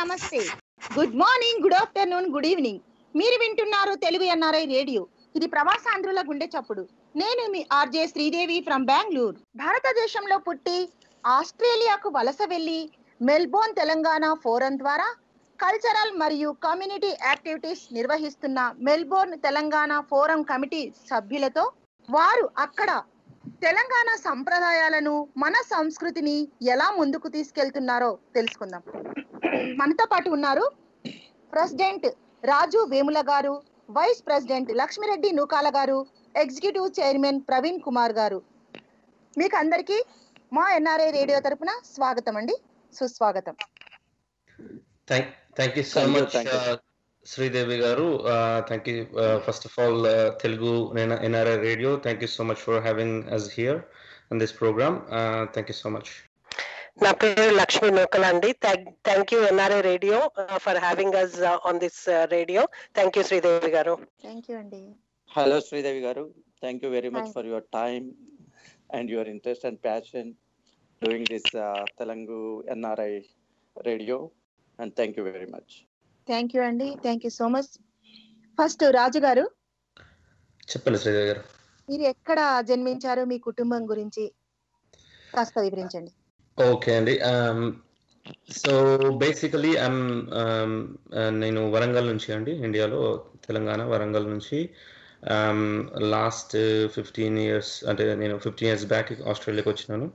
నమస్తే good morning good afternoon good evening మీరు వింటున్నారు తెలుగు ఎన్ఆర్ఐ రేడియో ఇది ప్రవాసాంధ్రుల గుండె చప్పుడు నేను మీ ఆర్జే శ్రీదేవి ఫ్రమ్ బెంగళూరు భారతదేశంలో పుట్టి ఆస్ట్రేలియాకు వలస వెళ్లి మెల్బోర్న్ తెలంగాణ ఫోరం ద్వారా కల్చరల్ మరియు కమ్యూనిటీ యాక్టివిటీస్ నిర్వహిస్తున్న మెల్బోర్న్ తెలంగాణ ఫోరం కమిటీ సభ్యులతో వారు అక్కడ తెలంగాణ సంప్రదాయాలను మన సంస్కృతిని ఎలా ముందుకు తీసుకెళ్తున్నారో తెలుసుకుందాం మనతో పాటు ఉన్నారు ప్రెసిడెంట్ రాజు వేముల గారు వైస్ ప్రెసిడెంట్ లక్ష్మిరెడ్డి నూకాల గారు ఎగ్జిక్యూటివ్ చైర్మన్ ప్రవీణ్ కుమార్ గారు మీకు అందరికీ మా ఎన్ఆర్ఐ రేడియో తరపున స్వాగతం అండి సుస్వాగతం Thank, thank you so Thank you, much, thank you. uh, Sridevi Garu. Uh, thank you, uh, first of all, uh, Telugu N- NRI Radio. Thank you so much for having us here on this program. Uh, thank you so much. నా పేరు లక్ష్మి నూకల్ అండి thank you NRI radio for having us on this radio thank you Sridevi గారు thank you అండి Hello, Sridevi Garu. Thank you very much Hi. for your time and your interest and passion doing this uh, Telugu NRI radio. And thank you very much. Thank you అండి thank you so much first Raju గారు చెప్పండి శ్రీదేవి గారు మీరు ఎక్కడ జన్మించారు మీ కుటుంబం గురించి కాస్త వివరించండి ఓకే అండి సో బేసికలీ ఐమ్ నేను వరంగల్ నుంచి అండి ఇండియాలో తెలంగాణ వరంగల్ నుంచి లాస్ట్ ఫిఫ్టీన్ ఇయర్స్ అంటే నేను ఫిఫ్టీన్ ఇయర్స్ బ్యాక్ ఆస్ట్రేలియాకి వచ్చినాను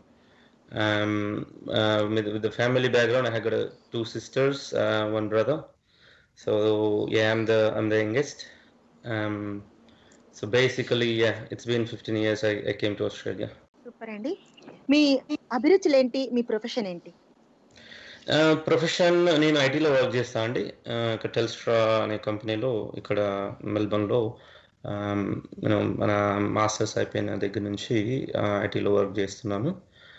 with the family background I had two sisters one brother so yeah I'm the I'm the youngest so basically yeah it's been fifteen years I I came to Australia super అండి మీ అభిరుచులు ఏంటి మీ profession ఏంటి profession నేను ఐటీలో work చేస్తా అండి ఆ, ఇక్కడ టెల్స్ట్రా అనే కంపెనీలో ఇక్కడ మెల్బర్న్లో నేను మన మాస్టర్స్ అయిపోయిన దగ్గర నుంచి ఐటీలో వర్క్ చేస్తున్నాను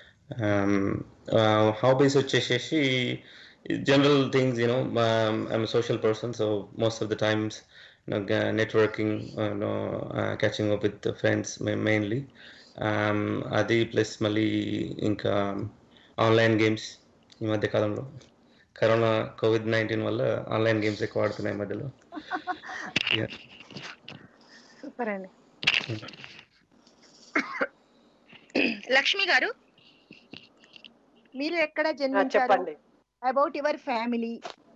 హాబీస్ వచ్చేసేసి general things you know I'm social person so most of the times networking catching up with friends mainly అది ప్లస్ మళ్ళీ ఇంకా ఆన్లైన్ గేమ్స్ ఈ మధ్య కాలంలో కరోనా కోవిడ్ నైన్టీన్ వల్ల ఆన్లైన్ గేమ్స్ ఎక్కువ ఆడుతున్నాయి ఈ మధ్యలో Yeah. సూపర్ అండి లక్ష్మి గారు మీరు ఎక్కడ ఆ, జన్మించారు చెప్పండి అబౌట్ యువర్ ఫ్యామిలీ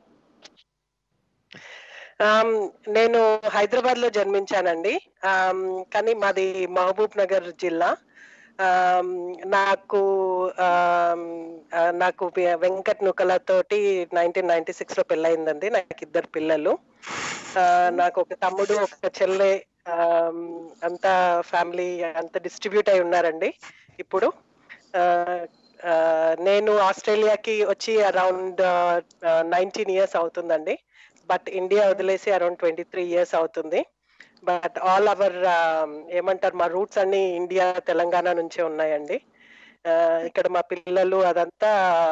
Um, నేను హైదరాబాద్ లో జన్మించానండి Um, కానీ మాది మహబూబ్ నగర్ జిల్లా Um, నాకు um, ఆ, నాకు వె- వెంకట్ నుకలతోటి నైన్టీన్ నైన్టీ సిక్స్ లో పెళ్ళయిందండి నాకు ఇద్దరు పిల్లలు ఆ, నాకు ఒక తమ్ముడు ఒక చెల్లె um, అంతా ఫ్యామిలీ అంతా డిస్ట్రిబ్యూట్ అయి ఉన్నారండి ఇప్పుడు ఆ, ఆ, నేను ఆస్ట్రేలియాకి వచ్చి అరౌండ్ నైన్టీన్ ఇయర్స్ అవుతుందండి బట్ ఇండియా వదిలేసి అరౌండ్ ట్వంటీ త్రీ ఇయర్స్ అవుతుంది బట్ ఆల్ అవర్ ఏమంటారు మా రూట్స్ అన్ని ఇండియా తెలంగాణ నుంచే ఉన్నాయండి ఆ, ఇక్కడ మా పిల్లలు అదంతా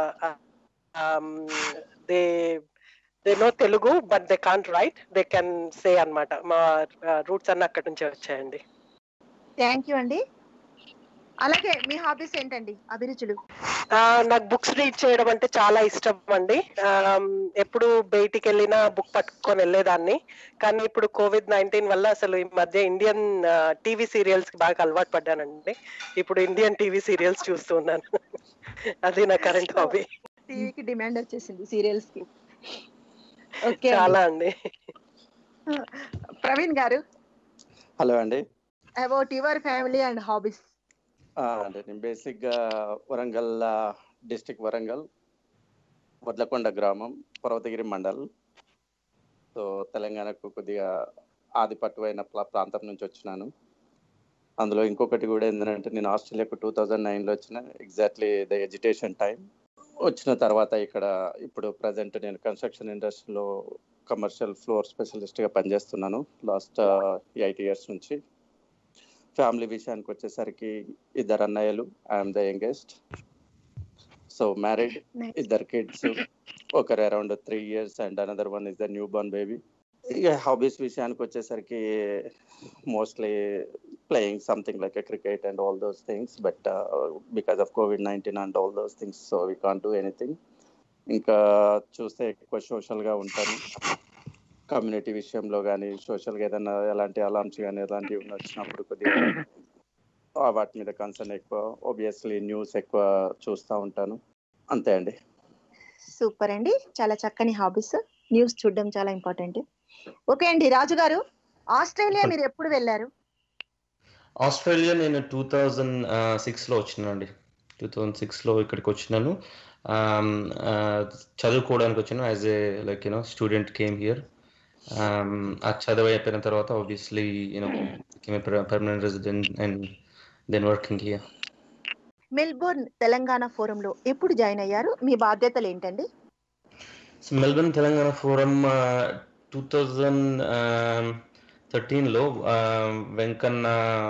they they know Telugu but they can't write they can say అన్నమాట మా రూట్స్ అన్ని అక్కడి నుంచే వచ్చాయండి థ్యాంక్ యూ అండి అలాగే మీ హాబీస్ ఏంటండి అభిరుచులు ఆ, నాకు బుక్స్ రీడ్ చేయడం అంటే చాలా ఇష్టం అండి ఆమ్, ఎప్పుడు బయటికి వెళ్ళినా బుక్ పట్టుకొని వెళ్ళేదాన్ని కానీ ఇప్పుడు కోవిడ్ నైన్టీన్ వల్ల అసలు ఈ మధ్య ఇండియన్ టీవీ సీరియల్స్ కి బాగా అలవాటు పడ్డానండి ఇప్పుడు ఇండియన్ టీవీ సీరియల్స్ చూస్తున్నాను అది నా కరెంట్ హాబీ టీవీకి డిమాండ్ వచ్చేసింది సీరియల్స్ కి ఓకే చాలా అండి ప్రవీణ్ గారు హలో అండి about your family and hobbies ఆ, అంటే నేను బేసిక్గా వరంగల్ డిస్టిక్ వరంగల్ వడ్లకొండ గ్రామం పర్వతగిరి మండల్ సో తెలంగాణకు కొద్దిగా ఆదిపట్టువైన ప్రా- ప్రాంతం నుంచి వచ్చినాను అందులో ఇంకొకటి కూడా ఏంటంటే నేను ఆస్ట్రేలియాకు టూ థౌజండ్ నైన్లో వచ్చిన ఎగ్జాక్ట్లీ ద ఎడ్యుకేషన్ టైం వచ్చిన తర్వాత ఇక్కడ ఇప్పుడు ప్రజెంట్ నేను కన్స్ట్రక్షన్ ఇండస్ట్రీలో కమర్షియల్ ఫ్లోర్ స్పెషలిస్ట్గా పనిచేస్తున్నాను లాస్ట్ ఎయిట్ ఇయర్స్ నుంచి ఫ్యామిలీ విషయానికి వచ్చేసరికి ఇద్దరు అన్నయ్యలు I'm the youngest so married ఇద్దరు కిడ్స్ ఒకరు around three years and another one is the new born baby ఇక హాబీస్ విషయానికి వచ్చేసరికి mostly playing something like cricket and all those things but because of covid nineteen and all those things so we can't do anything ఇంకా చూస్తే ఎక్కువ సోషల్గా ఉంటాను community విషయంలో కానీ సోషల్గా ఏదైనా ఎలాంటి అలాంటి కానీ ఎలాంటివి ఉన్న వచ్చినప్పుడు కొద్దిగా ఆ వాటి మీద కన్సర్న్ ఎక్కువ ఒబియస్లీ న్యూస్ ఎక్కువ చూస్తూ ఉంటాను అంతే అండి సూపర్ అండి చాలా చక్కని హాబీస్ న్యూస్ చూడడం చాలా ఇంపార్టెంట్ ఓకే అండి రాజు గారు ఆస్ట్రేలియా మీరు ఎప్పుడు వెళ్ళారు ఆస్ట్రేలియా నేను టూ థౌజండ్ సిక్స్లో వచ్చినానండి టూ థౌజండ్ సిక్స్లో ఇక్కడికి వచ్చినాను Um, uh, చదువుకోవడానికి వచ్చాను as a like you know student came here ఆ చదువు అయిపోయిన తర్వాత obviously you know permanent resident and then working here Melbourne Telangana ఫోరంలో ఎప్పుడు జాయిన్ అయ్యారు మీ బాధ్యతలు ఏంటండి so Melbourne Telangana forum two thousand థర్టీన్లో వెంకన్న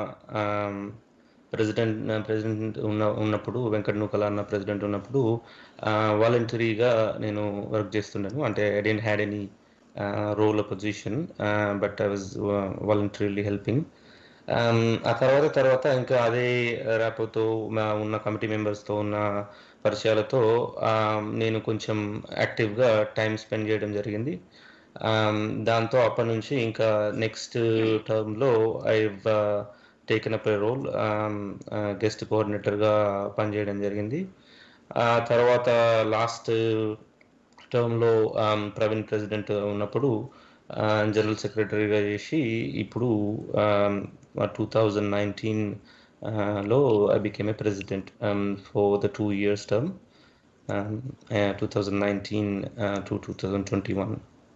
ప్రెసిడెంట్ ప్రెసిడెంట్ ఉన్న ఉన్నప్పుడు వెంకట నూకల అన్న ప్రెసిడెంట్ ఉన్నప్పుడు వాలంటరీగా నేను వర్క్ చేస్తున్నాను అంటే I didn't had any role position but I was voluntarily helping ఆ తర్వాత తర్వాత ఇంకా అదే ర్యాపోతో మా ఉన్న కమిటీ మెంబర్స్తో ఉన్న పరిచయాలతో నేను కొంచెం యాక్టివ్గా టైం స్పెండ్ చేయడం జరిగింది దాంతో అప్పటి నుంచి ఇంకా నెక్స్ట్ టర్మ్లో I taken up a role guest కోఆర్డినేటర్గా పనిచేయడం జరిగింది ఆ తర్వాత లాస్ట్ టర్మ్లో ప్రవీణ్ ప్రెసిడెంట్ ఉన్నప్పుడు జనరల్ సెక్రటరీగా చేసి ఇప్పుడు టూ థౌజండ్ నైన్టీన్ లో I became a president for the two years term two thousand nineteen to two thousand twenty one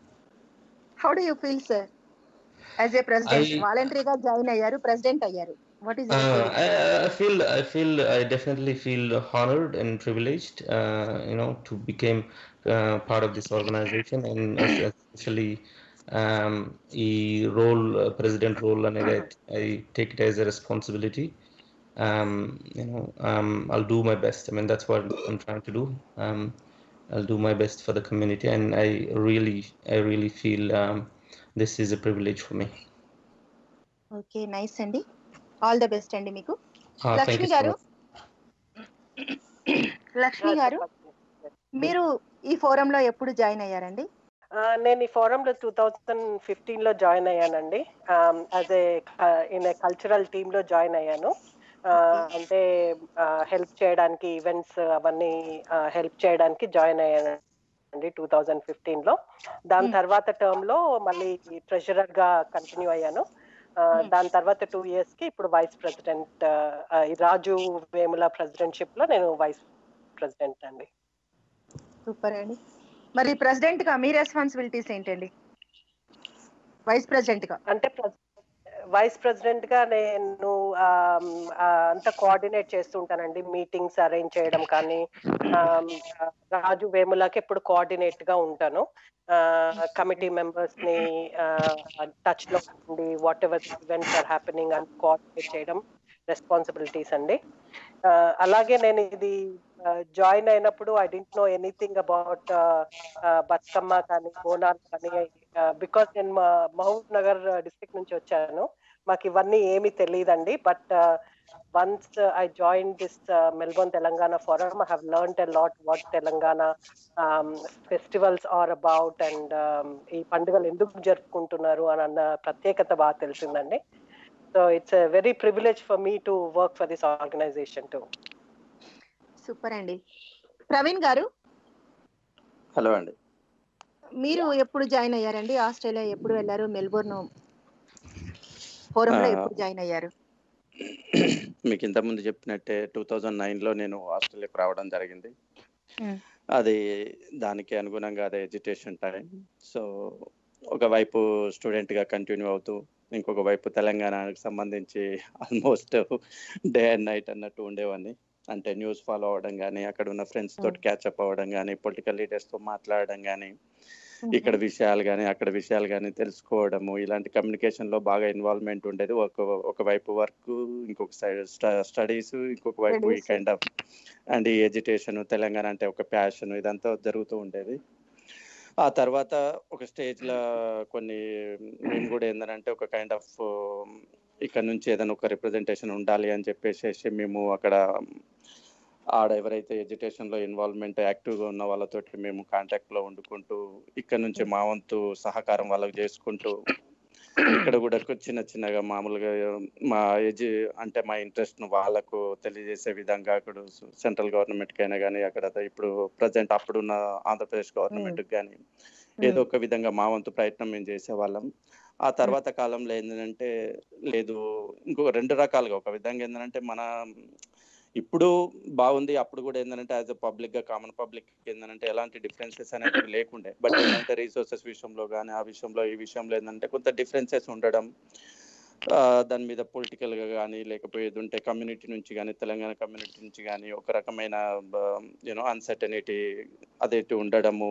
how do you feel sir as a president I- వాలంటరీగా join అయ్యారు president అయ్యారు what is Uh, I, I feel I feel I definitely feel honored and privileged, uh, you know, to become uh, part of this organization and es- especially um, a role, uh, president role, and I, I take it as a responsibility. Um, you know, um, I'll do my best. I mean, that's what I'm trying to do. Um, I'll do my best for the community, and I really, I really feel um, this is a privilege for me. Okay nice అండి all the best అండి మీకు Uh, thank Lakshmi you so గారు much. Lakshmi గారు మీరు ఈ ఫోరంలో ఎప్పుడు join అయ్యారండి ఆ, నేను ఈ ఫోరంలో టూ థౌజండ్ ఫిఫ్టీన్ లో జాయిన్ అయ్యానండి as a in a cultural team లో జాయిన్ అయ్యాను ఆ, అంటే హెల్ప్ చేయడానికి ఈవెంట్స్ అవన్నీ హెల్ప్ చేయడానికి జాయిన్ అయ్యానండి టూ థౌజండ్ ఫిఫ్టీన్ లో దాని Hmm. తర్వాత టర్మ్ లో మళ్ళీ ట్రెజరర్ గా కంటిన్యూ అయ్యాను ఆ, Hmm. దాని తర్వాత టూ ఇయర్స్ కి ఇప్పుడు వైస్ ప్రెసిడెంట్ రాజు వేముల ప్రెసిడెంట్షిప్ లో నేను వైస్ ప్రెసిడెంట్ అండి సూపర్ అండి మరి ప్రెసిడెంట్ గా మీ రెస్పాన్సిబిలిటీస్ ఏంటండి వైస్ ప్రెసిడెంట్ గా అంటే వైస్ ప్రెసిడెంట్ గా నేను ఆమ్, ఆ, అంతా కోఆర్డినేట్ చేస్తుంటానండి మీటింగ్స్ అరేంజ్ చేయడం కానీ ఆమ్, రాజు వేములకి ఎప్పుడు కోఆర్డినేట్ గా ఉంటాను కమిటీ మెంబర్స్ ని టచ్ లో ఉండి whatever events are happening అని కోఆర్డినేట్ చేయడం రెస్పాన్సిబిలిటీస్ అండి ఆ, అలాగే నేను ఇది జాయిన్ అయినప్పుడు I didn't know anything about Bathukamma కానీ బోనాలు కానీ బికాస్ నేను మా మహబూబ్ నగర్ డిస్ట్రిక్ట్ నుంచి వచ్చాను మాకు ఇవన్నీ ఏమీ తెలియదండి but once I join this Melbourne Telangana forum I have learn a lot what Telangana festivals are about and ఈ పండుగలు ఎందుకు జరుపుకుంటున్నారు అని అన్న ప్రత్యేకత బాగా తెలిసిందండి so it's very privilege for me to work for this organisation to super అండి ప్రవీణ్ గారు హలో అండి మీరు ఎప్పుడు జాయిన్ అయ్యారండి ఆస్ట్రేలియా ఎప్పుడు వెళ్ళారు మెల్బోర్న్ ఫోరంలో ఆ, ఎప్పుడు జాయిన్ అయ్యారు మీకు ఇంతకుముందు చెప్పినట్టే టూ థౌజండ్ నైన్లో నేను ఆస్ట్రేలియాకి రావడం జరిగింది Hmm. అది దానికి అనుగుణంగా అదే ఎడ్యుకేషన్ టైం సో ఒకవైపు స్టూడెంట్గా కంటిన్యూ అవుతూ ఇంకొక వైపు తెలంగాణకు సంబంధించి ఆల్మోస్ట్ డే అండ్ నైట్ అన్నట్టు ఉండేవాడిని అంటే న్యూస్ ఫాలో అవ్వడం కానీ అక్కడ ఉన్న ఫ్రెండ్స్ తోటి క్యాచప్ అవ్వడం కానీ పొలిటికల్ లీడర్స్తో మాట్లాడడం కానీ ఇక్కడ విషయాలు కానీ అక్కడ విషయాలు కానీ తెలుసుకోవడము ఇలాంటి కమ్యూనికేషన్ లో బాగా ఇన్వాల్వ్మెంట్ ఉండేది ఒక ఒకవైపు వర్క్ ఇంకొక సైడ్ స్టడీస్ ఇంకొక వైపు ఈ Studies. కైండ్ ఆఫ్ అండ్ ఈ ఎడ్యుకేషన్ తెలంగాణ అంటే ఒక ప్యాషన్ ఇదంతా జరుగుతూ ఉండేది ఆ తర్వాత ఒక స్టేజ్ లో కొన్ని మేము కూడా ఏంటంటే ఒక కైండ్ ఆఫ్ ఇక్కడ నుంచి ఏదైనా ఒక రిప్రజెంటేషన్ ఉండాలి అని చెప్పేసి మేము అక్కడ ఆడ ఎవరైతే ఎడ్యుకేషన్ లో ఇన్వాల్వ్మెంట్ యాక్టివ్ గా ఉన్న వాళ్ళతోటి మేము కాంటాక్ట్ లో వండుకుంటూ ఇక్కడ నుంచి మా వంతు సహకారం వాళ్ళకి చేసుకుంటూ ఇక్కడ కూడా చిన్న చిన్నగా మామూలుగా మా ఎడ్యు అంటే మా ఇంట్రెస్ట్ ను వాళ్ళకు తెలియజేసే విధంగా అక్కడ సెంట్రల్ గవర్నమెంట్ కైనా కానీ అక్కడ ఇప్పుడు ప్రజెంట్ అప్పుడున్న ఆంధ్రప్రదేశ్ గవర్నమెంట్ కానీ ఏదో ఒక విధంగా మా వంతు ప్రయత్నం మేము చేసేవాళ్ళం ఆ తర్వాత కాలంలో ఏంటంటే లేదు ఇంకొక రెండు రకాలుగా ఒక విధంగా ఏంటంటే మన ఇప్పుడు బాగుంది అప్పుడు కూడా ఏంటంటే యాజ్ అ పబ్లిక్ గా కామన్ పబ్లిక్ ఏంటంటే ఎలాంటి డిఫరెన్సెస్ అనేవి లేకుండే బట్ ఏంటంటే రీసోర్సెస్ విషయంలో కానీ ఆ విషయంలో ఈ విషయంలో ఏంటంటే కొంత డిఫరెన్సెస్ ఉండడం ఆ, దాని మీద పొలిటికల్ గా కానీ లేకపోయేది ఉంటే కమ్యూనిటీ నుంచి కానీ తెలంగాణ కమ్యూనిటీ నుంచి కానీ ఒక రకమైన యూనో అన్సర్టనిటీ అదేటి ఉండడము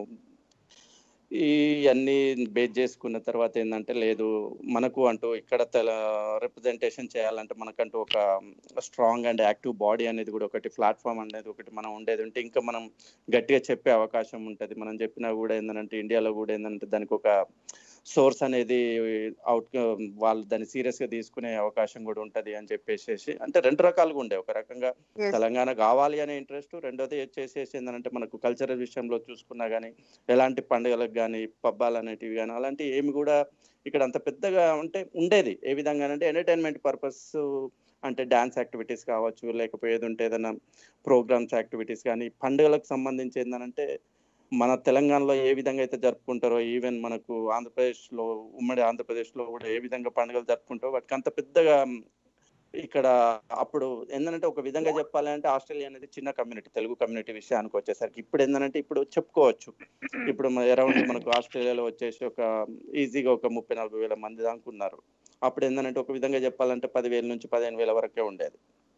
ఈ అన్ని బేస్ చేసుకున్న తర్వాత ఏంటంటే లేదు మనకు అంటూ ఇక్కడ తెల రిప్రజెంటేషన్ చేయాలంటే మనకంటూ ఒక స్ట్రాంగ్ అండ్ యాక్టివ్ బాడీ అనేది కూడా ఒకటి ప్లాట్ఫామ్ అనేది ఒకటి మనం ఉండేది ఉంటే ఇంకా మనం గట్టిగా చెప్పే అవకాశం ఉంటుంది మనం చెప్పినా కూడా ఏంటంటే ఇండియాలో కూడా ఏంటంటే దానికి ఒక సోర్స్ అనేది అవుట్ వాళ్ళు దాన్ని సీరియస్ గా తీసుకునే అవకాశం కూడా ఉంటది అని చెప్పేసి అంటే రెండు రకాలుగా ఉండే ఒక రకంగా Yes. తెలంగాణ కావాలి అనే ఇంట్రెస్ట్ రెండోది వచ్చేసేసి ఏంటంటే మనకు కల్చరల్ విషయంలో చూసుకున్నా కానీ ఎలాంటి పండుగలకు కానీ పబ్బాలు అనేటివి కానీ అలాంటి ఏమి కూడా ఇక్కడ అంత పెద్దగా అంటే ఉండేది ఏ విధంగా అంటే ఎంటర్టైన్మెంట్ పర్పస్ అంటే డాన్స్ యాక్టివిటీస్ కావచ్చు లేకపోతే ఉంటే ఏదైనా ప్రోగ్రామ్స్ యాక్టివిటీస్ కానీ పండుగలకు సంబంధించి ఏంటంటే మన తెలంగాణలో ఏ విధంగా అయితే జరుపుకుంటారో ఈవెన్ మనకు ఆంధ్రప్రదేశ్లో ఉమ్మడి ఆంధ్రప్రదేశ్లో కూడా ఏ విధంగా పండుగలు జరుపుకుంటారో వాటికి అంత పెద్దగా ఇక్కడ అప్పుడు ఏంటంటే ఒక విధంగా చెప్పాలంటే ఆస్ట్రేలియా అనేది చిన్న కమ్యూనిటీ తెలుగు కమ్యూనిటీ విషయానికి వచ్చేసరికి ఇప్పుడు ఏంటంటే ఇప్పుడు చెప్పుకోవచ్చు ఇప్పుడు అరౌండ్ మనకు ఆస్ట్రేలియాలో వచ్చేసి ఒక ఈజీగా ఒక ముప్పై నలభై వేల మంది దాకా ఉన్నారు అప్పుడు ఏంటంటే ఒక విధంగా చెప్పాలంటే పదివేల నుంచి పదిహేను వేల వరకే ఉండేది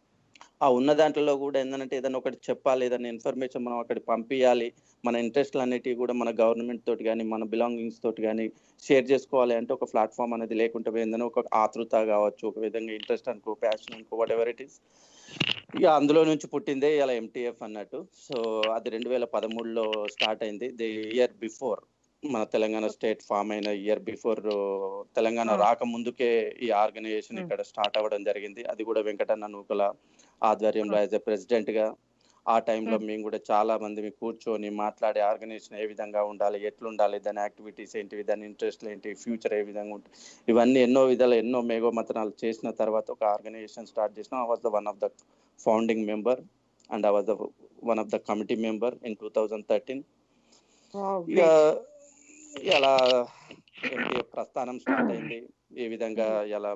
ఆ ఉన్న దాంట్లో కూడా ఏంటంటే ఏదైనా ఒకటి చెప్పాలి ఏదైనా ఇన్ఫర్మేషన్ మనం అక్కడ పంపించాలి మన ఇంట్రెస్ట్లు అనేటివి కూడా మన గవర్నమెంట్ తోటి కానీ మన బిలాంగింగ్స్ తోటి కానీ షేర్ చేసుకోవాలి అంటే ఒక ప్లాట్ఫామ్ అనేది లేకుంటే పోయిందని ఒక ఆతృత కావచ్చు ఒక విధంగా ఇంట్రెస్ట్ అనుకో ప్యాషన్ అనుకో వాట్ ఎవర్ ఇట్ ఈస్ ఇక అందులో నుంచి పుట్టిందే ఇలా ఎంటీఎఫ్ అన్నట్టు సో అది రెండు వేల పదమూడులో స్టార్ట్ అయింది ది ఇయర్ బిఫోర్ మన తెలంగాణ స్టేట్ ఫామ్ అయిన ఇయర్ బిఫోర్ తెలంగాణ Ah. రాక ముందుకే ఈ ఆర్గనైజేషన్ Hmm. ఇక్కడ స్టార్ట్ అవ్వడం జరిగింది అది కూడా వెంకటన్న నూకల ఆధ్వర్యంలో యాజ్ ఎ ప్రెసిడెంట్ గా ఆ టైంలో మేము కూడా చాలా మంది మీ కూర్చొని మాట్లాడే ఆర్గనైజేషన్ ఏ విధంగా ఉండాలి ఎట్లుండాలి దాని యాక్టివిటీస్ ఏంటి దాని ఇంట్రెస్ట్ ఏంటి ఫ్యూచర్ ఏ విధంగా ఉంటుంది ఇవన్నీ ఎన్నో విధాలు ఎన్నో మేఘోమతనాలు చేసిన తర్వాత ఒక ఆర్గనైజేషన్ స్టార్ట్ చేసిన I was the one of the founding member and I was the one of the committee member in two thousand thirteen Wow, ఇక great. ఇలా ఎంపీ ప్రస్థానం స్టార్ట్ అయింది ఈ విధంగా ఇలా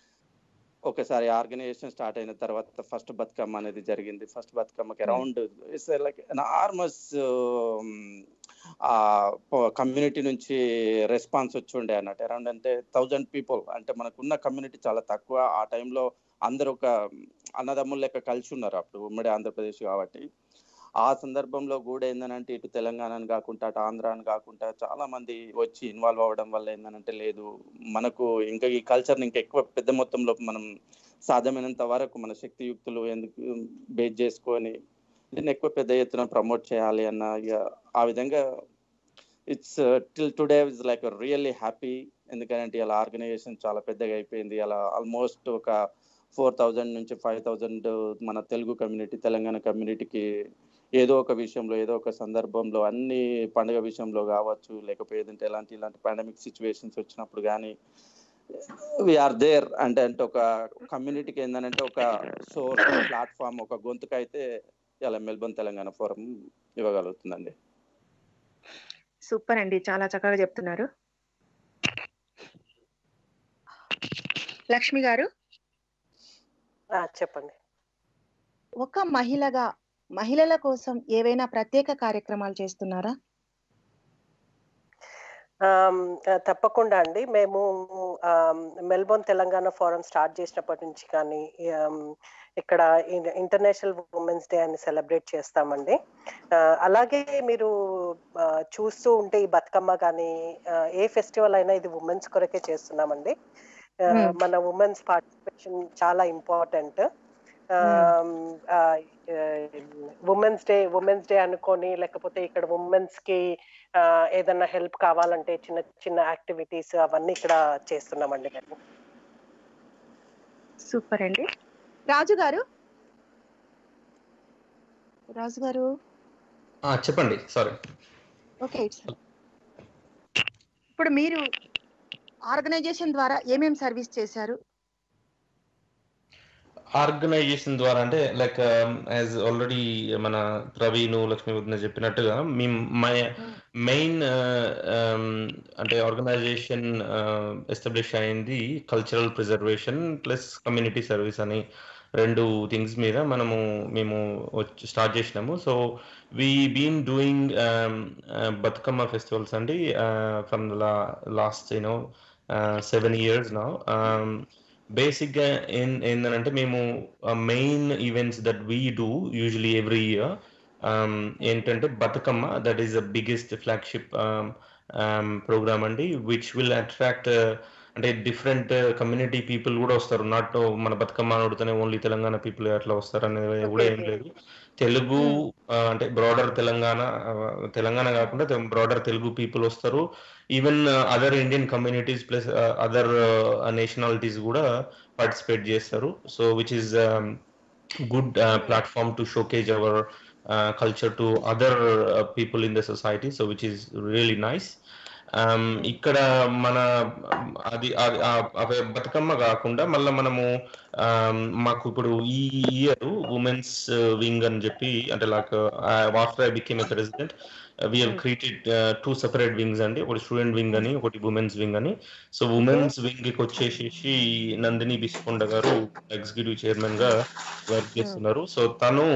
ఒకసారి ఆర్గనైజేషన్ స్టార్ట్ అయిన తర్వాత ఫస్ట్ బతుకమ్మ అనేది జరిగింది ఫస్ట్ బతుకమ్మకి అరౌండ్ ఇట్స్ లైక్ నార్మస్ ఆ కమ్యూనిటీ నుంచి రెస్పాన్స్ వచ్చి ఉండే అన్నట్టు అరౌండ్ అంటే థౌజండ్ పీపుల్ అంటే మనకున్న కమ్యూనిటీ చాలా తక్కువ ఆ టైంలో అందరూ ఒక అన్నదమ్ముల లెక్క కలిసి ఉన్నారు అప్పుడు ఉమ్మడి ఆంధ్రప్రదేశ్ కాబట్టి ఆ సందర్భంలో కూడా ఏంటంటే ఇటు తెలంగాణని కాకుండా అటు ఆంధ్రాని కాకుండా చాలా మంది వచ్చి ఇన్వాల్వ్ అవ్వడం వల్ల ఏంటంటే లేదు మనకు ఇంకా ఈ కల్చర్ని ఇంకా ఎక్కువ పెద్ద మొత్తంలో మనం సాధ్యమైనంత వరకు మన శక్తియుక్తులు ఎందుకు బేస్ చేసుకొని దీన్ని ఎక్కువ పెద్ద ఎత్తున ప్రమోట్ చేయాలి అన్న ఇక ఆ విధంగా it's till today is like really happy ఎందుకంటే ఇలా ఆర్గనైజేషన్ చాలా పెద్దగా అయిపోయింది అలా ఆల్మోస్ట్ ఒక ఫోర్ థౌజండ్ నుంచి ఫైవ్ థౌజండ్ మన తెలుగు కమ్యూనిటీ తెలంగాణ కమ్యూనిటీకి ఏదో ఒక విషయంలో ఏదో ఒక సందర్భంలో అన్ని పండుగ విషయంలో కావచ్చు లేకపోతే ఎలాంటి ఇలాంటి పాండమిక్ సిచ్యువేషన్స్ వచ్చినప్పుడు కానీ వీఆర్ దేర్ అంటే అంటే ఒక కమ్యూనిటీకి ఏంటంటే ఒక సోర్స్ ప్లాట్ఫామ్ ఒక గొంతుక అయితే ఇలా మెల్బోర్న్ తెలంగాణ ఫోరం ఇవ్వగలుగుతుందండి సూపర్ అండి చాలా చక్కగా చెప్తున్నారు లక్ష్మి గారు ఆ, చెప్పండి ఒక మహిళగా మహిళల కోసం ఏవైనా ప్రత్యేక కార్యక్రమాలు చేస్తున్నారా ఆమ్, ఆ, తప్పకుండా అండి మేము ఆమ్, మెల్బోర్న్ తెలంగాణ ఫోరం స్టార్ట్ చేసినప్పటి నుంచి కానీ ఆమ్, ఇక్కడ ఇన్- ఇంటర్నేషనల్ ఉమెన్స్ డే అని సెలబ్రేట్ చేస్తామండి ఆ, అలాగే మీరు ఆ, చూస్తూ ఉంటే ఈ బతుకమ్మ కానీ ఆ, ఏ ఫెస్టివల్ అయినా ఇది ఉమెన్స్ కొరకే చేస్తున్నామండి ఆ, Hmm. మన ఉమెన్స్ పార్టిసిపేషన్ చాలా important women's day women's day అనుకొని లేకపోతే ఇక్కడ ఉమెన్స్ కి ఆ, ఏదన్నా హెల్ప్ కావాలంటే చిన్న చిన్న యాక్టివిటీస్ అవన్నీ ఇక్కడ చేస్తున్నామండి మేము సూపర్ అండి రాజు గారు రాజు గారు ఆ, చెప్పండి సారీ ఓకే ఇట్స్ ఇప్పుడు మీరు ఆర్గనైజేషన్ ద్వారా ఏమేం సర్వీస్ చేశారు ఆర్గనైజేషన్ ద్వారా అంటే లైక్ యాజ్ ఆల్రెడీ మన ప్రవీణ్ లక్ష్మీ వదిన చెప్పినట్టుగా మేము మెయిన్ అంటే ఆర్గనైజేషన్ ఎస్టాబ్లిష్ అయింది cultural preservation plus community service అని రెండు థింగ్స్ మీద మనము మేము వచ్చి స్టార్ట్ చేసినాము so we been doing Bathukamma festivals అండి from the last you know seven years నా బేసిక్ గా ఏం ఏంటంటే మేము main events that we do usually every year ఏంటంటే Bathukamma that is the biggest flagship program అండి విచ్ విల్ అట్రాక్ట్ అంటే డిఫరెంట్ కమ్యూనిటీ పీపుల్ కూడా వస్తారు నాట్ మన బతుకమ్మ అడుగుతూనే ఓన్లీ తెలంగాణ పీపుల్ అట్లా వస్తారు అనేది కూడా ఏం లేదు తెలుగు ఆ, అంటే బ్రాడర్ తెలంగాణ ఆ, తెలంగాణ కాకుండా బ్రాడర్ తెలుగు పీపుల్ వస్తారు even other Indian communities plus other nationalities కూడా పార్టిసిపేట్ చేస్తారు so which is good platform to showcase our culture to other uh, people in the society so which is really nice um, ఇక్కడ మన అది అది- ఆ- ఆ బతుకమ్మ కాకుండా మళ్ళీ మనము um, మాకు ఇప్పుడు ఈ ఇయర్ ఉమెన్స్ వింగ్ అని చెప్పి అంటే like after I became a president we have created two separate wings అండి ఒకటి స్టూడెంట్ వింగ్ అని ఒకటి ఉమెన్స్ వింగ్ అని సో ఉమెన్స్ వింగ్ కి వచ్చేసేసి నందిని బిస్కొండ గారు ఎగ్జిక్యూటివ్ చైర్మన్ గా వర్క్ చేస్తున్నారు సో తను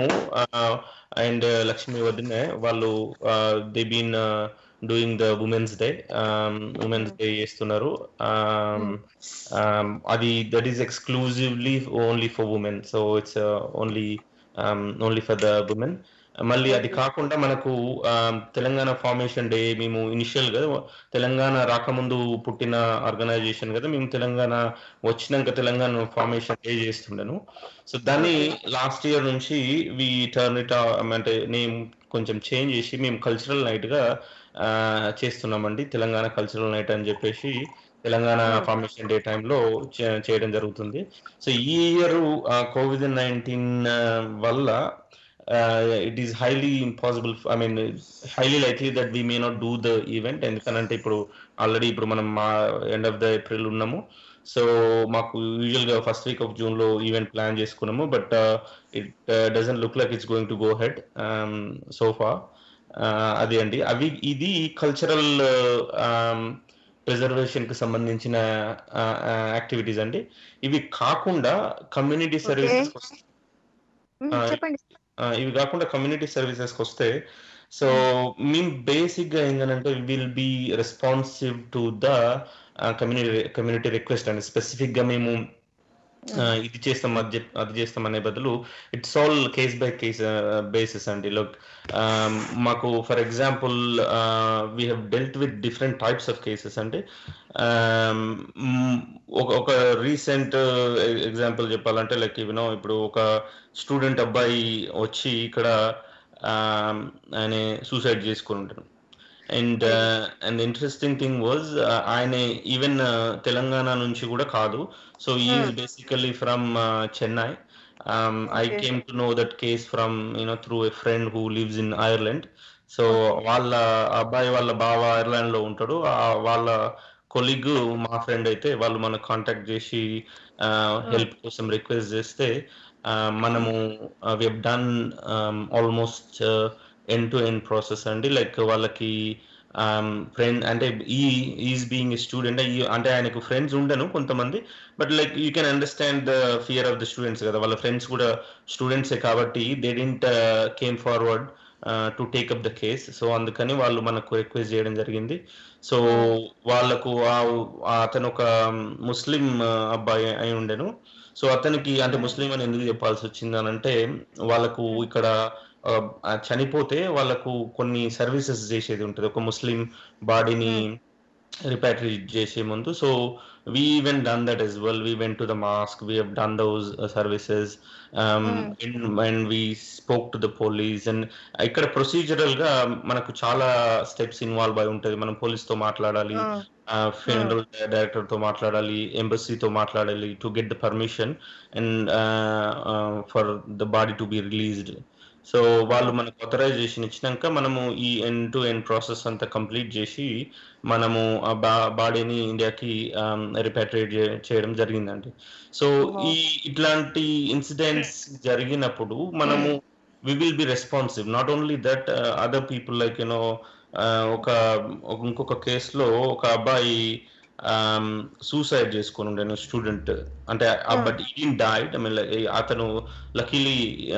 అండ్ లక్ష్మీ వదినే వాళ్ళు they been doing the women's day women's day చేస్తున్నారు Um, um, అది that is exclusively only for women so it's only only for the women మళ్ళీ అది కాకుండా మనకు um, తెలంగాణ ఫార్మేషన్ డే మేము ఇనిషియల్ గా తెలంగాణ రాకముందు పుట్టిన ఆర్గనైజేషన్ కదా మేము తెలంగాణ వచ్చినాక తెలంగాణ ఫార్మేషన్ డే చేస్తుండను సో దాన్ని లాస్ట్ ఇయర్ నుంచి వి టర్న్ ఇట్ అంటే నేను కొంచెం చేంజ్ చేసి మేము కల్చరల్ నైట్ గా ఆ, చేస్తున్నామండి తెలంగాణ కల్చరల్ నైట్ అని చెప్పేసి తెలంగాణ ఫార్మేషన్ డే టైంలో చేయడం జరుగుతుంది సో ఈ ఇయర్ కోవిడ్ నైన్టీన్ వల్ల it is highly impossible I mean highly likely that we may not do the event ఎందుకనంటే ఇప్పుడు ఆల్రెడీ ఇప్పుడు మనం మా ఎండ్ ఆఫ్ ద ఏప్రిల్ ఉన్నాము సో మాకు యూజువల్ గా ఫస్ట్ వీక్ ఆఫ్ జూన్ లో ఈవెంట్ ప్లాన్ చేసుకున్నాము but it doesn't look like it's going to go ahead so far అది అండి అవి ఇది కల్చరల్ ప్రిజర్వేషన్ కి సంబంధించిన యాక్టివిటీస్ అండి ఇవి కాకుండా కమ్యూనిటీ సర్వీసెస్ మ్మ్, ఆ, చెప్పండి ఆ, ఇవి కాకుండా కమ్యూనిటీ సర్వీసెస్ వస్తే సో మేము బేసిక్ గా ఏంటంటే will be responsive to the community community request అండి స్పెసిఫిక్ గా మేము ఆ, ఇది చేస్తాం అది చెప్- అది చేస్తాం అనే బదులు it's all case by case basis అండి లోక్ మాకు for example we have dealt with different types of cases అంటే um, మ్, ఒక ఒక రీసెంట్ ఎగ్జాంపుల్ చెప్పాలంటే లైక్ యూనో ఇప్పుడు ఒక స్టూడెంట్ అబ్బాయి వచ్చి ఇక్కడ um, ఆయన సూసైడ్ చేసుకుని ఉంటారు and and interesting thing was ఆయన ఈవెన్ తెలంగాణ నుంచి కూడా కాదు so is basically from Chennai I Okay. Came to know that case from you know through a friend who lives in Ireland so వాళ్ళ అబ్బాయి వాళ్ళ బావ ఐర్లాండ్ లో ఉంటాడు ఆ వాళ్ళ కొలిగ్ మా ఫ్రెండ్ అయితే వాళ్ళు మనకు కాంటాక్ట్ చేసి హెల్ప్ కోసం రిక్వెస్ట్ చేస్తే ఆ, మనము we done almost end to end process అండి లైక్ వాళ్ళకి ఫ్రెండ్ అంటే ఈ ఈజ్ బీయింగ్ స్టూడెంట్ అంటే ఆయనకు ఫ్రెండ్స్ ఉండను కొంతమంది but like you can understand the fear of the students కదా వాళ్ళ ఫ్రెండ్స్ కూడా స్టూడెంట్సే కాబట్టి they didn't came forward to take up the case so అందుకని వాళ్ళు మనకు రిక్వెస్ట్ చేయడం జరిగింది సో వాళ్ళకు ఆ- ఆ అతను ఒక ముస్లిం అబ్బాయి అయి ఉండెను సో అతనికి అంటే ముస్లిం అని ఎందుకు చెప్పాల్సి వచ్చింది అని అంటే వాళ్ళకు ఇక్కడ ఆ, ఆ చనిపోతే వాళ్ళకు కొన్ని సర్వీసెస్ చేసేది ఉంటుంది ఒక ముస్లిం బాడీని రిపాట్రియేట్ చేసే ముందు so we even done that as well we went to the mosque we have done those services and we spoke to the police and ఇక్కడ ప్రొసీజరల్ గా మనకు చాలా స్టెప్స్ ఇన్వాల్వ్ అయి ఉంటుంది మనం పోలీస్ తో మాట్లాడాలి ఫెడరల్ డైరెక్టర్ తో మాట్లాడాలి ఎంబసీతో మాట్లాడాలి to get the permission and for the body to be released so వాళ్ళు మనకు ఆథరైజేషన్ ఇచ్చినాక మనము ఈ ఎండ్ టు ఎండ్ ప్రాసెస్ అంతా కంప్లీట్ చేసి మనము ఆ బా బాడీని ఇండియాకి రిపాట్రియేట్ చేయడం జరిగిందండి సో ఈ ఇట్లాంటి ఇన్సిడెంట్స్ జరిగినప్పుడు మనము we will be responsive not only that other people like you know ఒక ఒక- ఇంకొక కేసులో ఒక అబ్బాయి సూసైడ్ చేసుకొని ఉండే స్టూడెంట్ అంటే but he died I mean అతను లక్కీలీ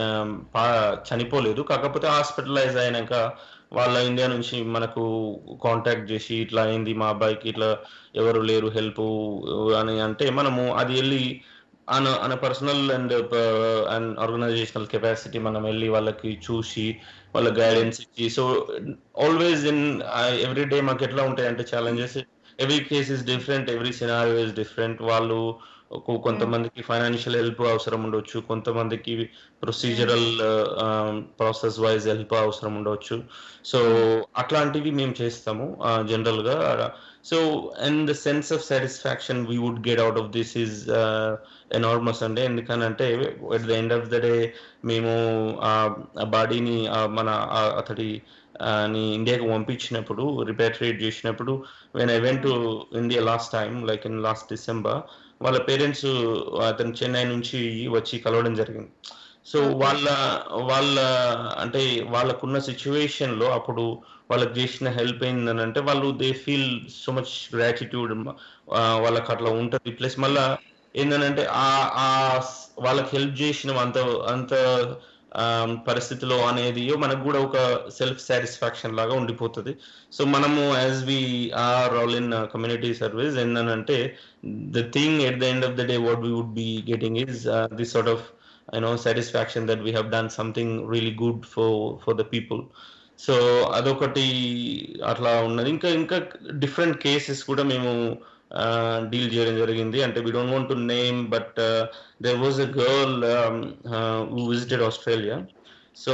చనిపోలేదు కాకపోతే హాస్పిటలైజ్ అయినాక వాళ్ళ ఇండియా నుంచి మనకు కాంటాక్ట్ చేసి ఇట్లా అయింది మా అబ్బాయికి ఇట్లా ఎవరు లేరు హెల్ప్ అని అంటే మనము అది వెళ్ళి అన అన personal and and organisational capacity మనం వెళ్ళి వాళ్ళకి చూసి వాళ్ళ గైడెన్స్ ఇచ్చి so always in every day మాకు ఎట్లా ఉంటాయంటే challenges every case is different every scenario is different వాళ్ళు కొ- కొంతమందికి ఫైనాన్షియల్ హెల్ప్ అవసరం ఉండొచ్చు కొంతమందికి ప్రొసీజరల్ ప్రాసెస్ వైజ్ హెల్ప్ అవసరం ఉండొచ్చు సో అట్లాంటివి మేము చేస్తాము జనరల్ గా so and the sense of satisfaction we would get out of this is enormous అండి ఎందుకనంటే at the end of the day మేము ఆ బాడీని మన ఆ- అతడి ఆ, ని ఇండియాకి పంపించినప్పుడు రిపాట్రియేట్ చేసినప్పుడు when I went to India last time like in last December వాళ్ళ పేరెంట్స్ అతను చెన్నై నుంచి వచ్చి కలవడం జరిగింది సో వాళ్ళ వాళ్ళ అంటే వాళ్ళకున్న సిచ్యువేషన్ లో అప్పుడు వాళ్ళకి చేసిన హెల్ప్ ఏందని అంటే వాళ్ళు they feel so much gratitude వాళ్ళకి అట్లా ఉంటుంది ప్లస్ మళ్ళా ఏంటంటే ఆ ఆ స్- వాళ్ళకి హెల్ప్ చేసిన అంత అంత ఆమ్, పరిస్థితిలో అనేది మనకు కూడా ఒక సెల్ఫ్ సాటిస్ఫాక్షన్ లాగా ఉండిపోతుంది సో మనము as we are all in community service ఏంటంటే the thing at the end of the day what we would be getting is this sort of you know satisfaction that we have done something really good for for the people so అదొకటి అట్లా ఉన్నది ఇంకా ఇంకా different cases కూడా మేము deal చేయడం జరిగింది అంటే we don't want to name but there was a girl who visited Australia so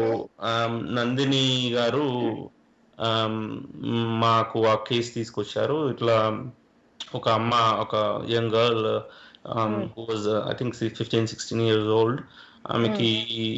Nandini garu um, మాకు ఆ కేసు తీసుకొచ్చారు ఇట్లా ఒక అమ్మ ఒక young girl who was I think fifteen sixteen years old ఆమెకి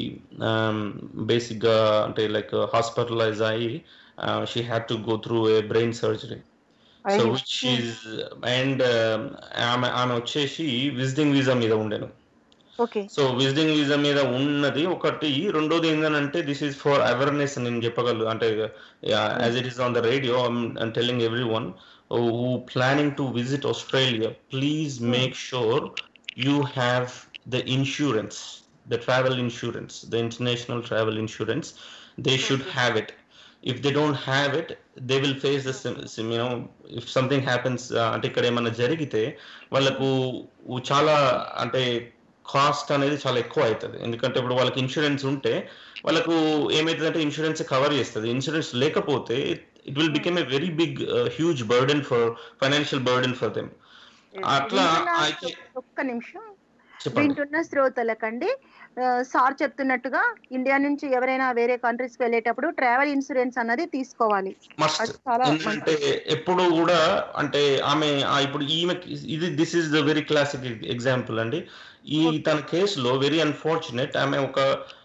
బేసిక్ గా అంటే లైక్ హాస్పిటలైజ్ అయ్యి she had to go through a brain surgery so which is and ఆమె ఆమె వచ్చేసి విజిటింగ్ వీసా మీద ఉండేను ఓకే సో విజిటింగ్ వీసా మీద ఉన్నది ఒకటి రెండోది ఏంటంటే దిస్ ఈస్ ఫర్ అవేర్నెస్ నేను చెప్పగలను అంటే as it is on the radio I'm telling everyone who planning to visit Australia please make sure you have the insurance the travel insurance the international travel insurance they should have it if they don't have it they will face the sim, sim, you know if something happens uh, అంటే ఇక్కడ ఏమైనా జరిగితే వాళ్ళకు చాలా అంటే cost అనేది చాలా ఎక్కువ అవుతుంది ఎందుకంటే ఇప్పుడు వాళ్ళకి ఇన్సూరెన్స్ ఉంటే వాళ్ళకు ఏమవుతుందంటే ఇన్సూరెన్స్ కవర్ చేస్తుంది ఇన్సూరెన్స్ లేకపోతే it will become a very big huge burden for financial burden for them అట్లా వింటున్న అయితే ఒక్క నిమిషం చెప్పండి వింటున్న శ్రోతలకండి ఆ, సార్ చెప్తున్నట్టుగా ఇండియా నుంచి ఎవరైనా వేరే కంట్రీస్ కి వెళ్ళేటప్పుడు ట్రావెల్ ఇన్సూరెన్స్ అన్నది తీసుకోవాలి మస్ట్ అది చాలా ఎందుకంటే ఎప్పుడు కూడా అంటే ఆమె ఆ ఇప్పుడు ఈమె ఇది this is the very classic example అండి ఈ తన కేసులో వెరీ అన్ఫార్చునేట్ ఆమె ఒక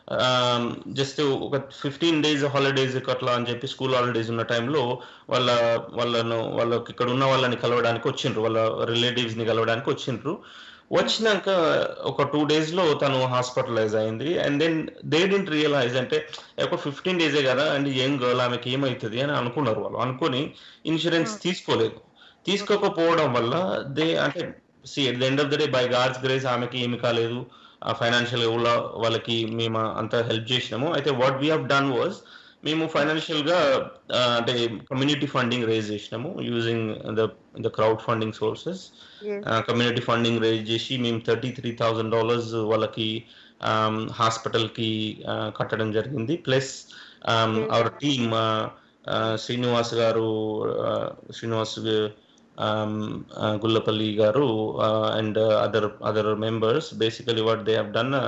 జస్ట్ ఒక ఫిఫ్టీన్ డేస్ హాలిడేస్ అట్లా అని చెప్పి స్కూల్ హాలిడేస్ ఉన్న టైంలో వాళ్ళ వాళ్ళను వాళ్ళకి ఇక్కడ ఉన్న వాళ్ళని కలవడానికి వచ్చిండ్రు వాళ్ళ రిలేటివ్స్ ని కలవడానికి వచ్చిండ్రు వచ్చినాక ఒక టూ డేస్ లో తను హాస్పిటలైజ్ అయింది and then they didn't realise అంటే ఒక ఫిఫ్టీన్ డేసే కదా అండ్ యంగ్ గర్ల్ ఆమెకి ఏమవుతుంది అని అనుకున్నారు వాళ్ళు అనుకొని ఇన్సూరెన్స్ తీసుకోలేదు తీసుకోకపోవడం వల్ల దే అంటే see at the end of the day by God's grace ఆమెకి ఏమి కాలేదు ఫైనాన్షియల్ కూడా వాళ్ళకి మేము అంత హెల్ప్ చేసినాము అయితే what we have done was మేము ఫైనాన్షియల్ గా ఆ, అంటే కమ్యూనిటీ ఫండింగ్ రేజ్ చేసినాము using the the crowd funding sources Yes. Community funding raise చేసి మేము థర్టీ త్రీ థౌజండ్ డాలర్స్ వాళ్ళకి హాస్పిటల్ కి ఆ, కట్టడం జరిగింది ప్లస్ అవర్ టీమ్ శ్రీనివాస్ గారు ఆ, Srinivas um, uh, Gullapalli garu and other other members basically what they have done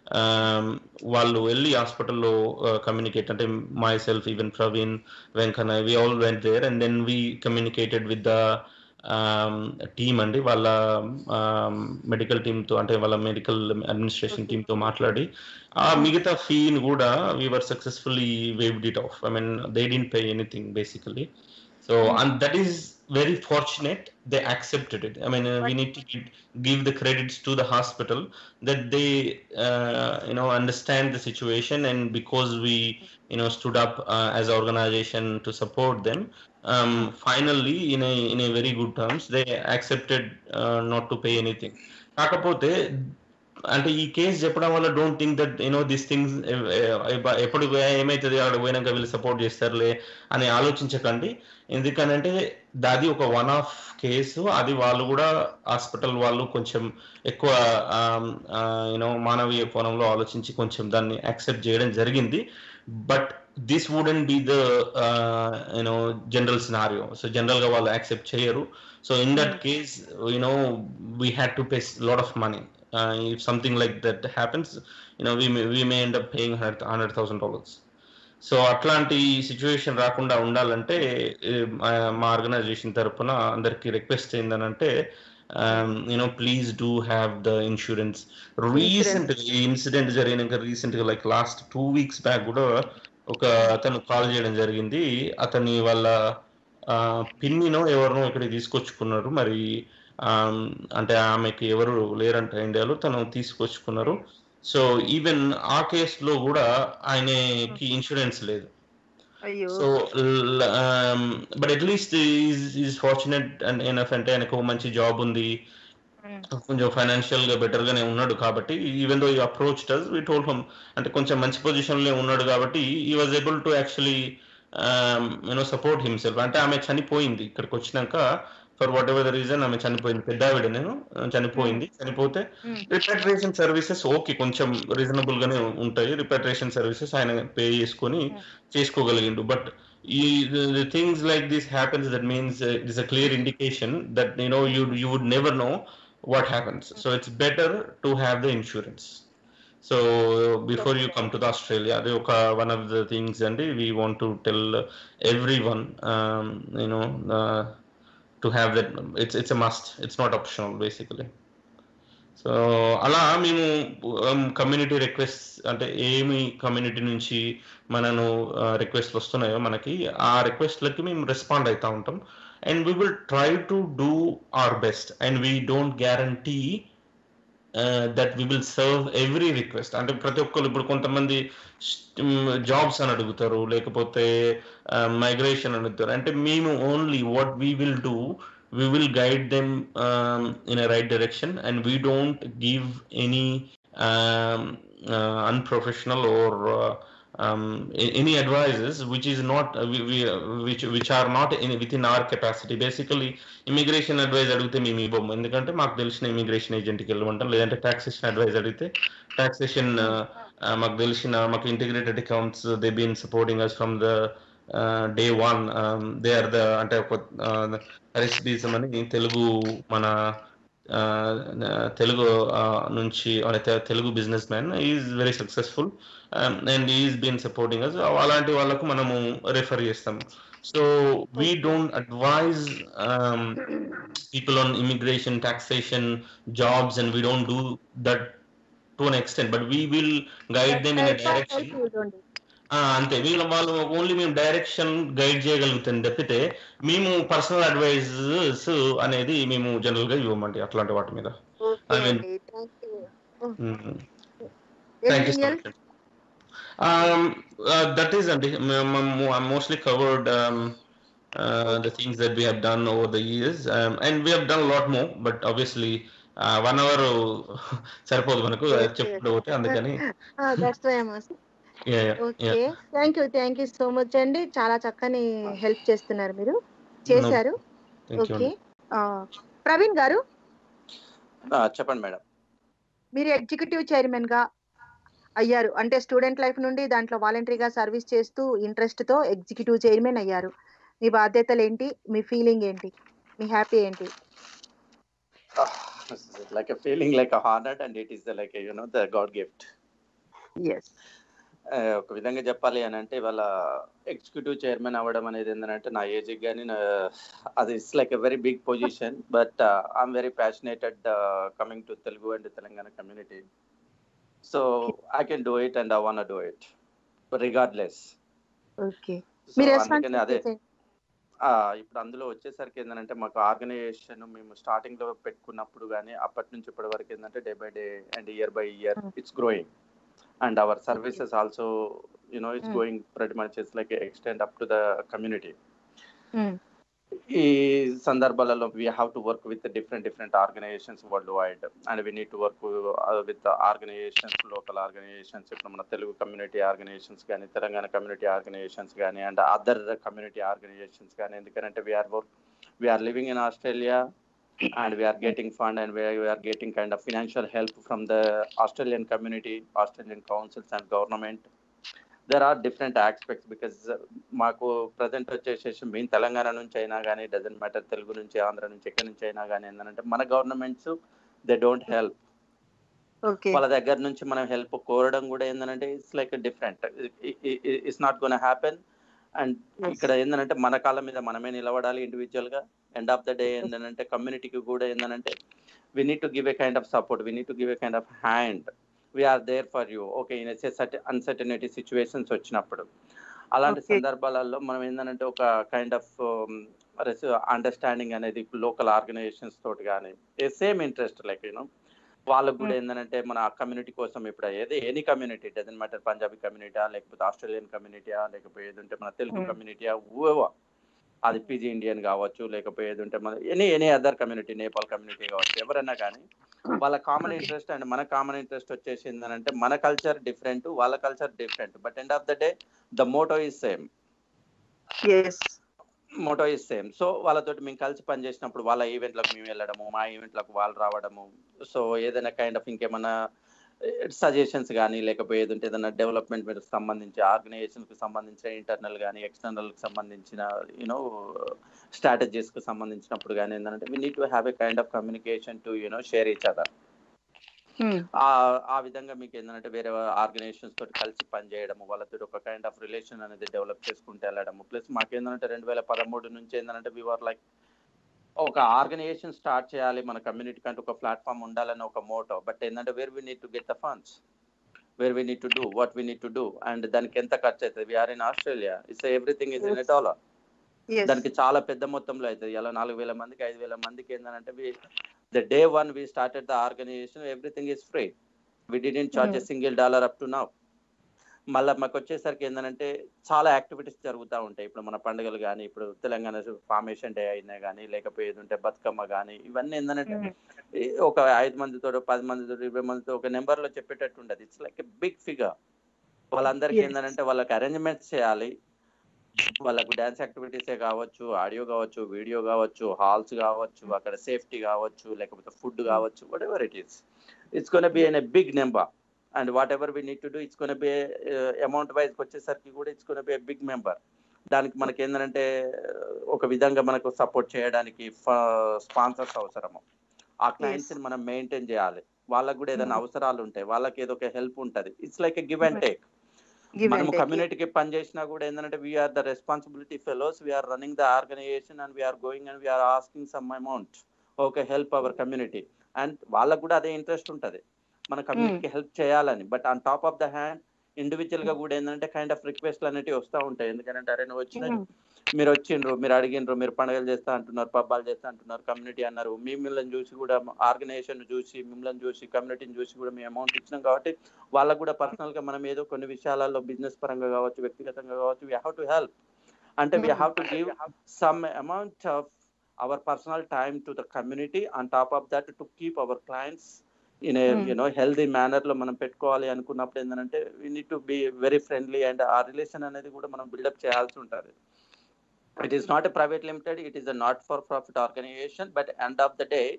వాళ్ళు వెళ్ళి హాస్పిటల్లో కమ్యూనికేట్ అంటే myself even Praveen Venkanna we all went there and then we communicated with the team అండి వాళ్ళ మెడికల్ టీంతో అంటే వాళ్ళ మెడికల్ అడ్మినిస్ట్రేషన్ టీంతో మాట్లాడి ఆ మిగతా ఫీని కూడా we are successfully waived it off I mean they didn't pay anything basically so and that is very fortunate they accepted it i mean uh, we need to give, give the credits to the hospital that they uh, you know understand the situation and because we you know stood up uh, as an organization to support them um, finally in a in a very good terms they accepted uh, not to pay anything కాకపోతే అంటే ఈ case చెప్పడం వల్ల don't think that you know this things ఎప్పుడు ఏమైతుంది అక్కడ పోయినాక వీళ్ళు సపోర్ట్ చేస్తారులే అని ఆలోచించకండి ఎందుకనంటే అది ఒక వన్ ఆఫ్ కేసు అది వాళ్ళు కూడా హాస్పిటల్ వాళ్ళు కొంచెం ఎక్కువ యూనో మానవీయ కోణంలో ఆలోచించి కొంచెం దాన్ని యాక్సెప్ట్ చేయడం జరిగింది but this wouldn't be the you know general scenario so general గా వాళ్ళు యాక్సెప్ట్ చేయరు so in that case you know we had to pay lot of money if something like that happens you know we may, we may end up paying hundred thousand dollars so అట్లాంటి situation రాకుండా ఉండాలంటే మా organisation తరఫున అందరికి request ఏంటనంటే you know please do have the insurance recent ఈ incident జరిగినాక recent గా like last two weeks back కూడా ఒక అతను కాల్ చేయడం జరిగింది అతని వాళ్ళ పిన్నినో ఎవరినో ఇక్కడికి తీసుకొచ్చుకున్నారు మరి అంటే ఆమెకి ఎవరు లేరంట ఇండియాలో తను తీసుకొచ్చుకున్నారు సో ఈవెన్ ఆ కేసులో కూడా ఆయనకి ఇన్సూరెన్స్ లేదు so but at least is fortunate and enough అంటే ఆయనకు మంచి జాబ్ ఉంది కొంచెం ఫైనాన్షియల్ గా బెటర్ గానే ఉన్నాడు కాబట్టి even though he approach does we toll hmm అంటే కొంచెం మంచి పొజిషన్ లో ఉన్నాడు కాబట్టి he was able to actually you know support himself అంటే ఆమె చనిపోయింది ఇక్కడికి వచ్చినాక for whatever the reason ఆమె చనిపోయింది పెద్ద ఆవిడ నేను చనిపోయింది చనిపోతే రిపాట్రియేషన్ సర్వీసెస్ ఓకే కొంచెం రీజనబుల్ గానే ఉంటాయి రిపాట్రియేషన్ సర్వీసెస్ ఆయన పే చేసుకొని చేసుకోగలిగిండు బట్ ఈ things like this happens that means it is a clear indication that you no you you would never know what happens so it's better to have the insurance so before you come to the Australia అది ఒక one of the things అండి we want to tell everyone you know to have that it's it's a must it's not optional basically so అలా మేము community request అంటే ఏమి community నుంచి మనను రిక్వెస్ట్లు వస్తున్నాయో మనకి ఆ రిక్వెస్ట్లకి మేము రెస్పాండ్ అవుతూ ఉంటాం and we will try to do our best and we don't guarantee that we will serve every request అంటే ప్రతి ఒక్కరు ఇప్పుడు కొంతమంది జాబ్స్ అని అడుగుతారు లేకపోతే మైగ్రేషన్ అని అడుగుతారు అంటే మేము only what we will do we will guide them um, in a right direction and we don't give any um, uh, unprofessional or uh, um, any advices which is not uh, we, we, which which are not in, within our capacity basically immigration advise అడిగితే మేము ఇవ్వము ఎందుకంటే మాకు తెలిసిన immigration ఏజెంట్కి వెళ్ళమంటాం లేదంటే taxation advise అడిగితే taxation మాకు తెలిసిన మాకు integrated accounts they been supporting us from the day one they are the అంటే ఒక హరీష్ బీజం అని తెలుగు మన తెలుగు నుంచి Telugu businessman is very successful and is been supporting us అలాంటి వాళ్ళకు మనము రెఫర్ చేస్తాం so we don't advise people on immigration taxation jobs and we don't do that to an extent but we will guide them in direction అంతే వీళ్ళ వాళ్ళు only మేము direction guide చేయగలుగుతాం తప్పితే మేము పర్సనల్ అడ్వైజెస్ అనేది మేము జనరల్ గా ఇవ్వమండి అట్లాంటి వాటి మీద I mean thank you that is అండి mostly covered the things that we have done over the years um, and we have done a lot more but obviously one hour సరిపోదు మనకు చెప్పుకుంటూ పోతే అందుకని okay thank you thank you so much అండి చాలా చక్కని help చేస్తున్నారు మీరు చేశారు ఓకే ప్రవీణ్ గారు చెప్పండి మేడం మీరు ఎగ్జిక్యూటివ్ చైర్మన్ గా అయ్యారు అంటే స్టూడెంట్ లైఫ్ నుండి దాంట్లో వాలంటరీగా సర్వీస్ చేస్తూ ఇంట్రెస్ట్ తో ఎగ్జిక్యూటివ్ చైర్మన్ అయ్యారు మీ బాధ్యతలు ఏంటి మీ ఫీలింగ్ ఏంటి మీ హ్యాపీ ఏంటి like a feeling like a honored and it is the, like a, you know the god gift yes ఆ, ఒక విధంగా చెప్పాలి అని అంటే ఇవాళ ఎగ్జిక్యూటివ్ చైర్మన్ అవ్వడం అనేది ఏంటంటే నా ఏజ్ కానీ అది it's like a very big position but I'm very passionated coming to Telugu and Telangana community so I can do it and I wanna do it regardless okay so మీరు అందుకని అదే రెస్పాన్సిబిలిటీ ఆ, ఇప్పుడు అందులో వచ్చేసరికి ఏంటంటే మాకు ఆర్గనైజేషన్ మేము స్టార్టింగ్ లో పెట్టుకున్నప్పుడు కానీ అప్పటి నుంచి ఇప్పటి వరకు ఏంటంటే day by day and year by year Mm. It's growing and our services also you know it's Mm. Going pretty much it's like extend up to the community um, ఈ సందర్భాలలో we have to work with different different organisations worldwide and we need to work with organisations local organisations ఇప్పుడు మన Telugu community organisations కానీ Telangana community organisations కానీ and other community organisations కానీ ఎందుకంటే we are work we are living in Australia and we are getting fund and we are, we are getting kind of financial help from the Australian community, Australian councils and government. There are different aspects because uh, మాకు present వచ్చేసేసి main Telangana నుంచి అయినా కానీ doesn't matter Telugu నుంచి ఆంధ్ర నుంచి ఎక్కడి నుంచి అయినా కానీ ఏంటంటే మన governments they don't help okay వాళ్ళ దగ్గర నుంచి మనం హెల్ప్ కోరడం కూడా ఏంటంటే it's like different it's not gonna happen and Yes. ఇక్కడ ఏంటంటే మన కాళ్ళ మీద మనమే నిలబడాలి ఇండివిజువల్ గా ఎండ్ ఆఫ్ ద డే ఏంటంటే కమ్యూనిటీకి కూడా ఏంటంటే we need to give a kind of support we need to give a kind of hand we are there for you okay in uncertainty situations వచ్చినప్పుడు అలాంటి Okay. సందర్భాలలో మనం ఏంటంటే ఒక కైండ్ ఆఫ్ అండర్స్టాండింగ్ అనేది లోకల్ ఆర్గనైజేషన్స్ తోటి కానీ సేమ్ ఇంట్రెస్ట్ లైక్ యూనో వాళ్ళకు కూడా ఏంటంటే మన కమ్యూనిటీ కోసం ఇప్పుడు ఏది any community doesn't matter Punjabi కమ్యూనిటీయా లేకపోతే ఆస్ట్రేలియన్ కమ్యూనిటీయా లేకపోతే ఏదంటే మన తెలుగు Hmm. కమ్యూనిటీయా ఊవా అది పీజీ ఇండియన్ కావచ్చు లేకపోతే ఏదంటే మన any any other community Nepal community కావచ్చు ఎవరైనా కానీ వాళ్ళ కామన్ Okay. ఇంట్రెస్ట్ అండ్ మన కామన్ ఇంట్రెస్ట్ వచ్చేసి ఏంటంటే మన కల్చర్ డిఫరెంట్ వాళ్ళ culture different but end of the day the motto is same as motto is same so వాళ్ళతోటి మేము కలిసి పనిచేసినప్పుడు వాళ్ళ ఈవెంట్లకు మేము వెళ్ళడము మా ఈవెంట్లకు వాళ్ళు రావడము సో ఏదైనా కైండ్ ఆఫ్ ఇంకేమన్నా సజెషన్స్ కానీ లేకపోతే ఏదంటే ఏదైనా డెవలప్మెంట్ మీద సంబంధించి ఆర్గనైజేషన్కి సంబంధించిన ఇంటర్నల్ కానీ ఎక్స్టర్నల్కి సంబంధించిన యూనో స్ట్రాటజీస్కి సంబంధించినప్పుడు కానీ ఏంటంటే we need to have a kind of communication to you know share each other ఆ ఆ విధంగా మీకు ఏంటంటే వేరే ఆర్గనైజేషన్స్ తోటి కలిసి పనిచేయడము వాళ్ళతో ఒక కైండ్ ఆఫ్ రిలేషన్ అనేది డెవలప్ చేసుకుంటూ వెళ్ళడము ప్లస్ మాకేంటంటే రెండు వేల పదమూడు నుంచి ఏంటంటే వివర్ లైక్ ఒక ఆర్గనైజేషన్ స్టార్ట్ చేయాలి మన కమ్యూనిటీ కంటే ఒక ప్లాట్ఫామ్ ఉండాలని ఒక మోటో బట్ ఏంటంటే where we need to get the funds where we need to do what we need to do and దానికి ఎంత ఖర్చు అవుతుంది we're in Australia it's everything is in Yes. Dollars దానికి చాలా పెద్ద మొత్తంలో అవుతుంది ఇలా నాలుగు వేల మందికి ఐదు వేల మందికి ఏంటంటే the day one we started the organization everything is free we didn't charge a single dollar up to now మళ్ళీ మాకు వచ్చేసరికి ఏంటంటే చాలా యాక్టివిటీస్ జరుగుతూ ఉంటాయి ఇప్పుడు మన పండుగలు కానీ ఇప్పుడు తెలంగాణ ఫార్మేషన్ డే అయినా కానీ లేకపోతే ఏది ఉంటే బతుకమ్మ కానీ ఇవన్నీ ఏంటంటే ఈ ఒక ఐదు మందితో పది మందితో ఇరవై మందితో ఒక నెంబర్ లో చెప్పేటట్టు ఉండదు it's like a big figure వాళ్ళందరికీ Yes. ఏంటంటే వాళ్ళకి అరేంజ్మెంట్స్ చేయాలి వాళ్ళకు డ్యాన్స్ యాక్టివిటీసే కావచ్చు ఆడియో కావచ్చు వీడియో కావచ్చు హాల్స్ కావచ్చు అక్కడ సేఫ్టీ కావచ్చు లేకపోతే ఫుడ్ కావచ్చు whatever it is it's gonna be an a big number and whatever we need to do it's gonna be amount wise వచ్చేసరికి కూడా it's gonna B a big member దానికి మనకి ఏంటంటే ఒక విధంగా మనకు సపోర్ట్ చేయడానికి స్పాన్సర్స్ అవసరము ఆ క్లయింట్స్ ని మనం మెయింటైన్ చేయాలి వాళ్ళకు కూడా ఏదైనా Mhm. అవసరాలు ఉంటాయి వాళ్ళకి ఏదో ఒక హెల్ప్ ఉంటది it's like a give and take give మనం అండ్ కమ్యూనిటీకి పని చేసినా కూడా ఏంటంటే we're the responsibility fellows we're running the organization and we're going and we're asking some amount okay help our community and వాళ్ళకు కూడా అదే ఇంట్రెస్ట్ ఉంటది మన కమ్యూనిటీకి హెల్ప్ చేయాలని but on top of the hand individual గా కూడా ఏంటంటే కైండ్ ఆఫ్ రిక్వెస్ట్లు అనేవి వస్తూ ఉంటాయి ఎందుకంటే అరే నువ్వు వచ్చిన మీరు వచ్చిండ్రు మీరు అడిగినరు మీరు పండుగలు చేస్తా అంటున్నారు పబ్బాలు చేస్తా అంటున్నారు కమ్యూనిటీ అన్నారు మిమ్మల్ని చూసి కూడా ఆర్గనైజేషన్ చూసి మిమ్మల్ని చూసి కమ్యూనిటీని చూసి కూడా మేము అమౌంట్ ఇచ్చినాం కాబట్టి వాళ్ళకు కూడా పర్సనల్ గా మనం ఏదో కొన్ని విషయాలలో బిజినెస్ పరంగా కావచ్చు వ్యక్తిగతంగా కావచ్చు వీ హ్యావ్ టు హెల్ప్ అంటే we have to give some amount of our personal time to the community on top of that to keep our clients in Hmm. You know healthy manner లో మనం పెట్టుకోవాలి అనుకున్నప్పుడు ఏంటంటే we need to be very friendly and ఆ relation అనేది కూడా మనం buildup చేయాల్సి ఉంటుంది it is not a private limited it is a not for profit organization but end of the day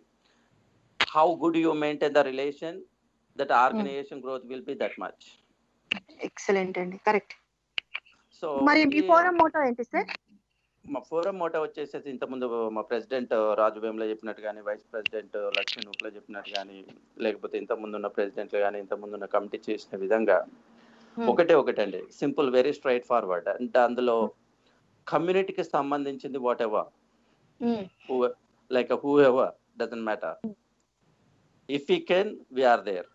how good you maintain the relation that organization growth will be that much excellent అండి correct so మరి మీ forum motto ఏంటి sir మా forum motto వచ్చేసేసి ఇంతకుముందు మా president Raju Vemula చెప్పినట్టు కానీ వైస్ ప్రెసిడెంట్ లక్ష్మీ నూపుల చెప్పినట్టు కానీ లేకపోతే ఇంతకుముందు ఉన్న ప్రెసిడెంట్లు కానీ ఇంతకుముందు ఉన్న కమిటీ చేసిన విధంగా Hmm. ఒకటే ఒకటండి సింపుల్ వెరీ స్ట్రైట్ ఫార్వర్డ్ అంటే అందులో కమ్యూనిటీకి సంబంధించింది whatever Hmm. Like whoever doesn't matter if you can we're there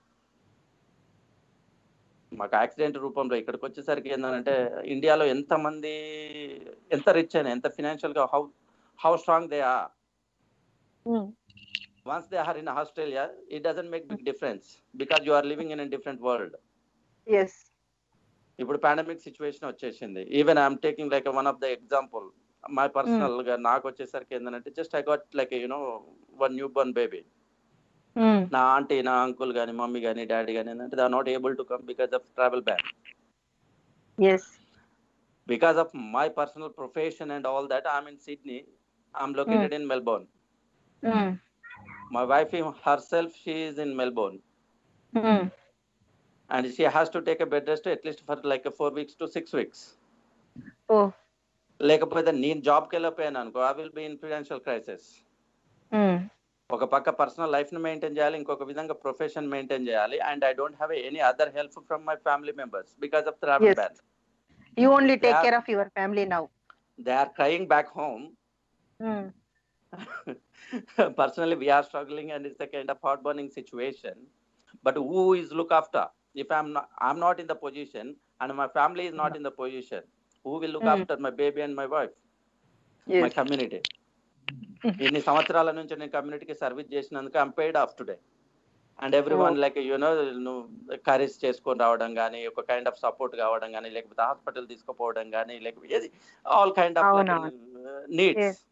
మాకు యాక్సిడెంట్ రూపంలో ఇక్కడికి వచ్చేసరికి ఏంటంటే ఇండియాలో ఎంత మంది ఎంత రిచ్ అయినా ఎంత ఫినాన్షియల్ గా how how strong they are Hmm. once they are in Australia, it doesn't make big difference because you are living in a different world. Yes. ఇప్పుడు పాండమిక్ సిచ్యువేషన్ వచ్చేసింది even I'm taking like one of the example my personal గా నాకు వచ్చేసరికి ఏంటంటే just I got like you know one new born baby Hmm. నా aunty నా uncle కానీ mummy కానీ డాడీ కానీ ఏంటంటే they are not able to come because of travel ban Yes. Because of my personal profession and all that I'm in Sydney I'm located in Melbourne Hmm. My wife herself she is in Melbourne Hmm. and she has to take a bed rest at least for like a four weeks to six weeks Oh. లేకపోతే నేను జాబ్కి వెళ్ళిపోయాను అనుకో I will be in financial crisis Hmm. ఒక పక్క personal life ని maintain చేయాలి ఇంకొక విధంగా ప్రొఫెషన్ మెయింటైన్ చేయాలి and I don't have any other help from my family members because of travel Yes. Ban You only take Yeah. care of your family now. They are crying back home Hmm. personally we are struggling and it's a kind of heart burning situation but who is look after if i'm not i'm not in the position and my family is not in the position who will look Mm. after my baby and my wife Yes. My community ఇన్ని సంవత్సరాల నుంచి నేను కమ్యూనిటీకి service చేసినందుకు I'm paid off today and every one like you know నువ్వు curries చేసుకొని రావడం కానీ ఒక కైండ్ ఆఫ్ సపోర్ట్ కావడం కానీ లేకపోతే హాస్పిటల్ తీసుకుపోవడం కానీ లేకపోతే ఏది ఆల్ కైండ్ ఆఫ్ అవునవును. Needs Yes.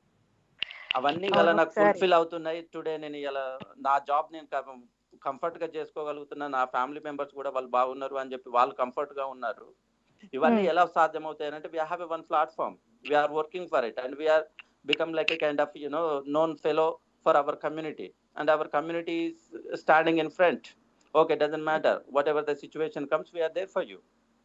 అవన్నీ గల అవును, నాకు ఒకసారి. ఫుల్ఫిల్ అవుతున్నాయి టుడే నేను ఇలా నా జాబ్ నేను కంఫర్ట్ గా చేసుకోగలుగుతున్నా నా ఫ్యామిలీ మెంబర్స్ కూడా వాళ్ళు బాగున్నారు అని చెప్పి వాళ్ళు కంఫర్ట్ గా ఉన్నారు ఇవన్నీ Hmm. ఎలా సాధ్యం అవుతాయి అంటే we have a one platform we're working for it and we're become like a kind of you know known fellow for our community and our community standing in front okay doesn't matter whatever the situation comes we're there for you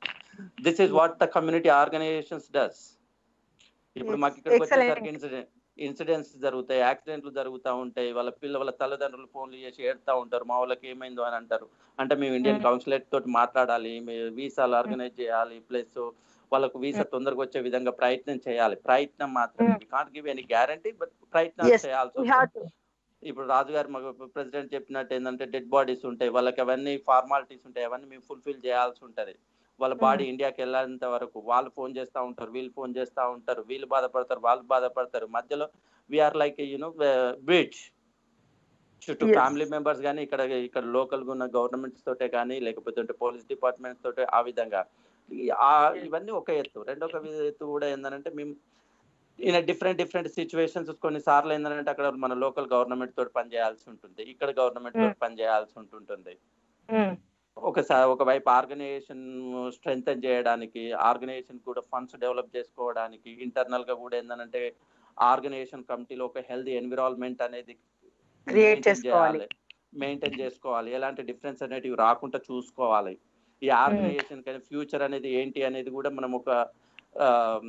this is what the community organizations does ఇప్పుడు Yes, మాకు ఇక్కడికి excellent. వచ్చేసరికి incident incidents జరుగుతాయి యాక్సిడెంట్లు జరుగుతూ ఉంటాయి వాళ్ళ పిల్ల వాళ్ళ తల్లిదండ్రులు ఫోన్లు చేసి ఏడుతా ఉంటారు మా వాళ్ళకి ఏమైందో అని అంటారు అంటే మేము ఇండియన్ Mm. కౌన్సిలేట్ తోటి మాట్లాడాలి వీసాలు ఆర్గనైజ్ చేయాలి ప్లస్ వాళ్ళకు వీసా తొందరగా వచ్చే విధంగా ప్రయత్నం చేయాలి ప్రయత్నం మాత్రం Mm. Can't give any guarantee but ప్రయత్నం Yes, చేయాల్సి We వస్తుంది. have to. ఇప్పుడు రాజుగారు మాకు ప్రెసిడెంట్ చెప్పినట్టు ఏంటంటే డెడ్ బాడీస్ ఉంటాయి వాళ్ళకి అవన్నీ ఫార్మాలిటీస్ ఉంటాయి అవన్నీ మేము ఫుల్ఫిల్ చేయాల్సి ఉంటది వాళ్ళ బాడీ ఇండియాకి వెళ్ళేంత వరకు వాళ్ళు ఫోన్ చేస్తూ ఉంటారు వీళ్ళు ఫోన్ చేస్తూ ఉంటారు వీళ్ళు బాధపడతారు వాళ్ళు బాధపడతారు మధ్యలో వీఆర్ లైక్ యూనో బ్రిడ్జ్ చుట్టూ Yes. ఫ్యామిలీ మెంబర్స్ కానీ ఇక్కడ ఇక్కడ లోకల్ గా ఉన్న గవర్నమెంట్స్ తోటే కానీ లేకపోతే పోలీస్ డిపార్ట్మెంట్స్ తోటే ఆ విధంగా ఈ- ఆ ఇవన్నీ ఒక ఎత్తు రెండొక వి- ఎత్తు కూడా ఏంటంటే మేము ఇన్ డిఫరెంట్ డిఫరెంట్ సిచ్యువేషన్స్ కొన్నిసార్లు ఏంటంటే అక్కడ మన లోకల్ గవర్నమెంట్ తోటి పని చేయాల్సి ఉంటుంది ఇక్కడ గవర్నమెంట్ తోటి పని చేయాల్సి ఉంటుంటుంది Hmm. ఒకసారి ఒకవైపు ఆర్గనైజేషన్ స్ట్రెంగ్తన్ చేయడానికి ఆర్గనైజేషన్ కూడా ఫండ్స్ డెవలప్ చేసుకోవడానికి ఇంటర్నల్ గా కూడా ఏంటంటే ఆర్గనైజేషన్ కమిటీలో ఒక హెల్దీ ఎన్విరాన్మెంట్ అనేది Create maintain చేసుకోవాలి. చేయాలి మెయింటైన్ చేసుకోవాలి ఎలాంటి డిఫరెన్స్ అనేటివి రాకుండా చూసుకోవాలి ఈ ఆర్గనైజేషన్ కానీ ఫ్యూచర్ అనేది ఏంటి అనేది కూడా మనం ఒక ఆ,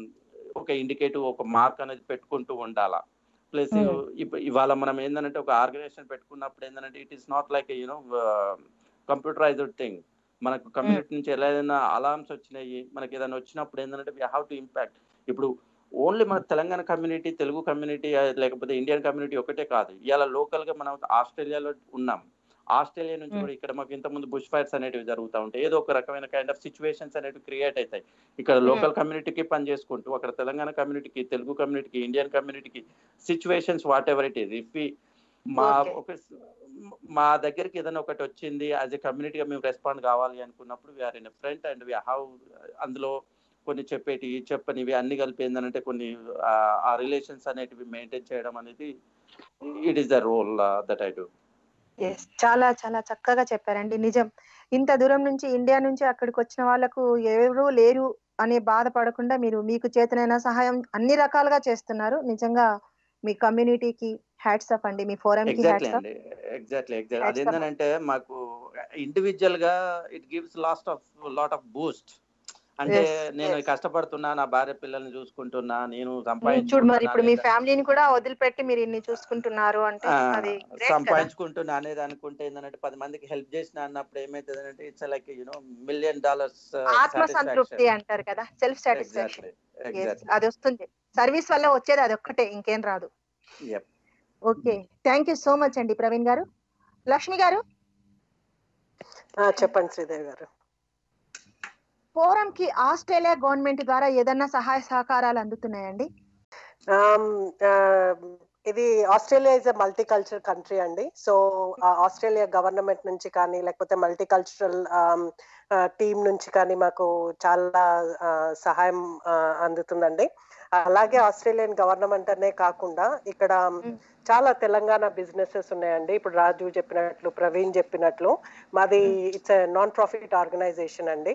ఒక ఇండికేటివ్ ఒక మార్క్ అనేది పెట్టుకుంటూ ఉండాలా ప్లస్ Hmm. ఇవాళ మనం ఏంటంటే ఒక ఆర్గనైజేషన్ పెట్టుకున్నప్పుడు ఏంటంటే it is not like you know computerized thing మనకు కమ్యూనిటీ నుంచి ఎలా ఏదైనా అలార్మ్స్ వచ్చినాయి మనకి ఏదైనా వచ్చినప్పుడు ఏంటంటే వీ హ్యావ్ టు ఇంపాక్ట్ ఇప్పుడు ఓన్లీ మన తెలంగాణ కమ్యూనిటీ తెలుగు కమ్యూనిటీ లేకపోతే ఇండియన్ కమ్యూనిటీ ఒకటే కాదు ఇవాళ లోకల్ గా మనం ఆస్ట్రేలియాలో ఉన్నాం ఆస్ట్రేలియా నుంచి Hmm. కూడా ఇక్కడ మాకు ఇంతకుముందు బుష్ ఫైర్స్ అనేటివి జరుగుతూ ఉంటాయి ఏదో ఒక రకమైన కైండ్ ఆఫ్ సిచ్యువేషన్స్ అనేటివి క్రియేట్ అవుతాయి ఇక్కడ లోకల్ కమ్యూనిటీకి పని చేసుకుంటూ అక్కడ తెలంగాణ కమ్యూనిటీకి తెలుగు కమ్యూనిటీకి ఇండియన్ కమ్యూనిటీకి situations whatever it is if మా Okay. ఒక మా దగ్గరికి ఏదైనా ఒకటి వచ్చింది యాజ్ ఎ కమ్యూనిటీగా మేము రెస్పాండ్ కావాలి అనుకున్నప్పుడు we're in front and we have అందులో కొన్ని చెప్పేటి చెప్పనివి అన్ని కలిపి ఏంటంటే కొన్ని ఆ, ఆ రిలేషన్స్ అనేటివి మెయింటైన్ చేయడం అనేది it is the role that I do as చాలా చాలా చక్కగా చెప్పారండి నిజం ఇంత దూరం నుంచి ఇండియా నుంచి అక్కడికి వచ్చిన వాళ్ళకు ఎవరు లేరు అనే బాధపడకుండా మీరు మీకు చేతనైన సహాయం అన్ని రకాలుగా చేస్తున్నారు నిజంగా మీ కమ్యూనిటీకి హ్యాట్స్ ఆఫ్ అండి మీ ఫోరం కి ఎగ్జాక్ట్లీ హ్యాట్స్ ఆఫ్ అండి ఎగ్జాక్ట్లీ ఎగ్జాక్ట్ That's the- అదేంటంటే మాకు ఇండివిజువల్ గా ఇట్ గివ్స్ లాస్ట్ ఆఫ్ లాట్ ఆఫ్ బూస్ట్ అంటే Yes, నేను yes. కష్టపడుతున్నా నా భార్య పిల్లల్ని చూసుకుంటున్నా నేను ఉమ్, చూడు మరి ఇప్పుడు మీ సంపాదించుకుంటున్నా ఫ్యామిలీని కూడా వదిలిపెట్టి మీరు ఇన్ని చూసుకుంటున్నారు అంటే ఆ, అది great కదా సంపాదించుకుంటున్నా అనేది అనుకుంటే ఏంటంటే పది మందికి హెల్ప్ చేసిన అన్నప్పుడు ఏమైతుంది అంటే it's like you know million dollars ఆత్మ సంతృప్తి అంటారు కదా సెల్ఫ్ సాటిస్ఫాక్షన్ ఎగ్జాక్ట్లీ ఎగ్జాక్ట్లీ అది వస్తుంది సర్వీస్ వల్ల వచ్చేది అది ఒక్కటే ఇంకేం రాదు okay thank you so much అండి ప్రవీణ్ గారు లక్ష్మి గారు ఆ, చెప్పండి శ్రీదేవి గారు ఫోరం కి ఆస్ట్రేలియా గవర్నమెంట్ ద్వారా ఏదన్నా సహాయ సహకారాలు అందుతున్నాయండి Um, uh, ఇది Australia is a multicultural country అండి సో ఆస్ట్రేలియా గవర్నమెంట్ నుంచి కానీ లేకపోతే మల్టీకల్చరల్ టీమ్ నుంచి కానీ మాకు చాలా uh, సహాయం uh, అందుతుందండి అలాగే ఆస్ట్రేలియన్ గవర్నమెంట్ అనే కాకుండా ఇక్కడ Mm. చాలా తెలంగాణ బిజినెసెస్ ఉన్నాయండి ఇప్పుడు రాజు చెప్పినట్లు ప్రవీణ్ చెప్పినట్లు మాది ఇట్స్ నాన్ ప్రాఫిట్ ఆర్గనైజేషన్ అండి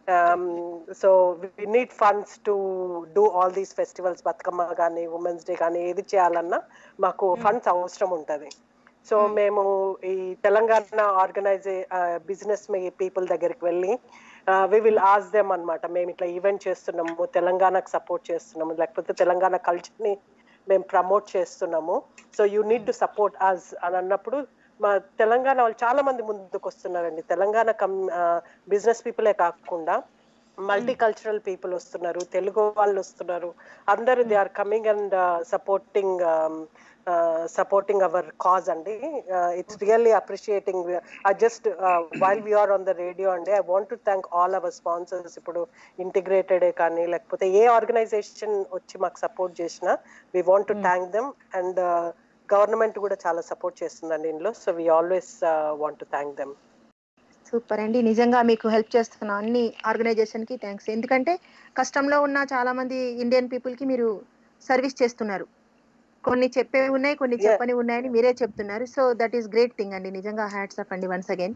so we need funds to do all these festivals Bathukamma కానీ ఉమెన్స్ డే కానీ ఏది చేయాలన్నా మాకు ఫండ్స్ అవసరం ఉంటుంది సో Hmm. మేము ఈ తెలంగాణ ఆర్గనైజే బిజినెస్ పీపుల్ దగ్గరికి వెళ్ళి వి విల్ ఆస్ దెమ్ అన్నమాట మేము ఇట్లా ఈవెంట్ చేస్తున్నాము తెలంగాణకు సపోర్ట్ చేస్తున్నాము లేకపోతే తెలంగాణ కల్చర్ ని మేము ప్రమోట్ చేస్తున్నాము so you need to support us అని అన్నప్పుడు మా తెలంగాణ వాళ్ళు చాలా మంది ముందుకు వస్తున్నారండి తెలంగాణ కమ్ బిజినెస్ పీపులే కాకుండా మల్టీ కల్చరల్ పీపుల్ వస్తున్నారు తెలుగు వాళ్ళు వస్తున్నారు అందరూ they are coming and supporting supporting our cause అండి it's really appreciating I just while we're on the radio అండి I want to thank all our sponsors ఇప్పుడు ఇంటిగ్రేటెడ్ కానీ లేకపోతే ఏ ఆర్గనైజేషన్ వచ్చి మాకు సపోర్ట్ చేసినా we want to Hmm. Thank them and government కూడా చాలా సపోర్ట్ చేస్తుందండి ఇందులో so we always want to thank them super అండి నిజంగా మీకు హెల్ప్ చేస్తున్న అన్ని ఆర్గనైజేషన్ కి థ్యాంక్స్ ఎందుకంటే కష్టంలో ఉన్న చాలా మంది ఇండియన్ పీపుల్ కి మీరు సర్వీస్ చేస్తున్నారు కొన్ని చెప్పేవి ఉన్నాయి కొన్ని Yeah. చెప్పని ఉన్నాయని మీరే చెప్తున్నారు so that is great thing అండి నిజంగా హ్యాట్స్ అప్ అండి వన్స్ అగైన్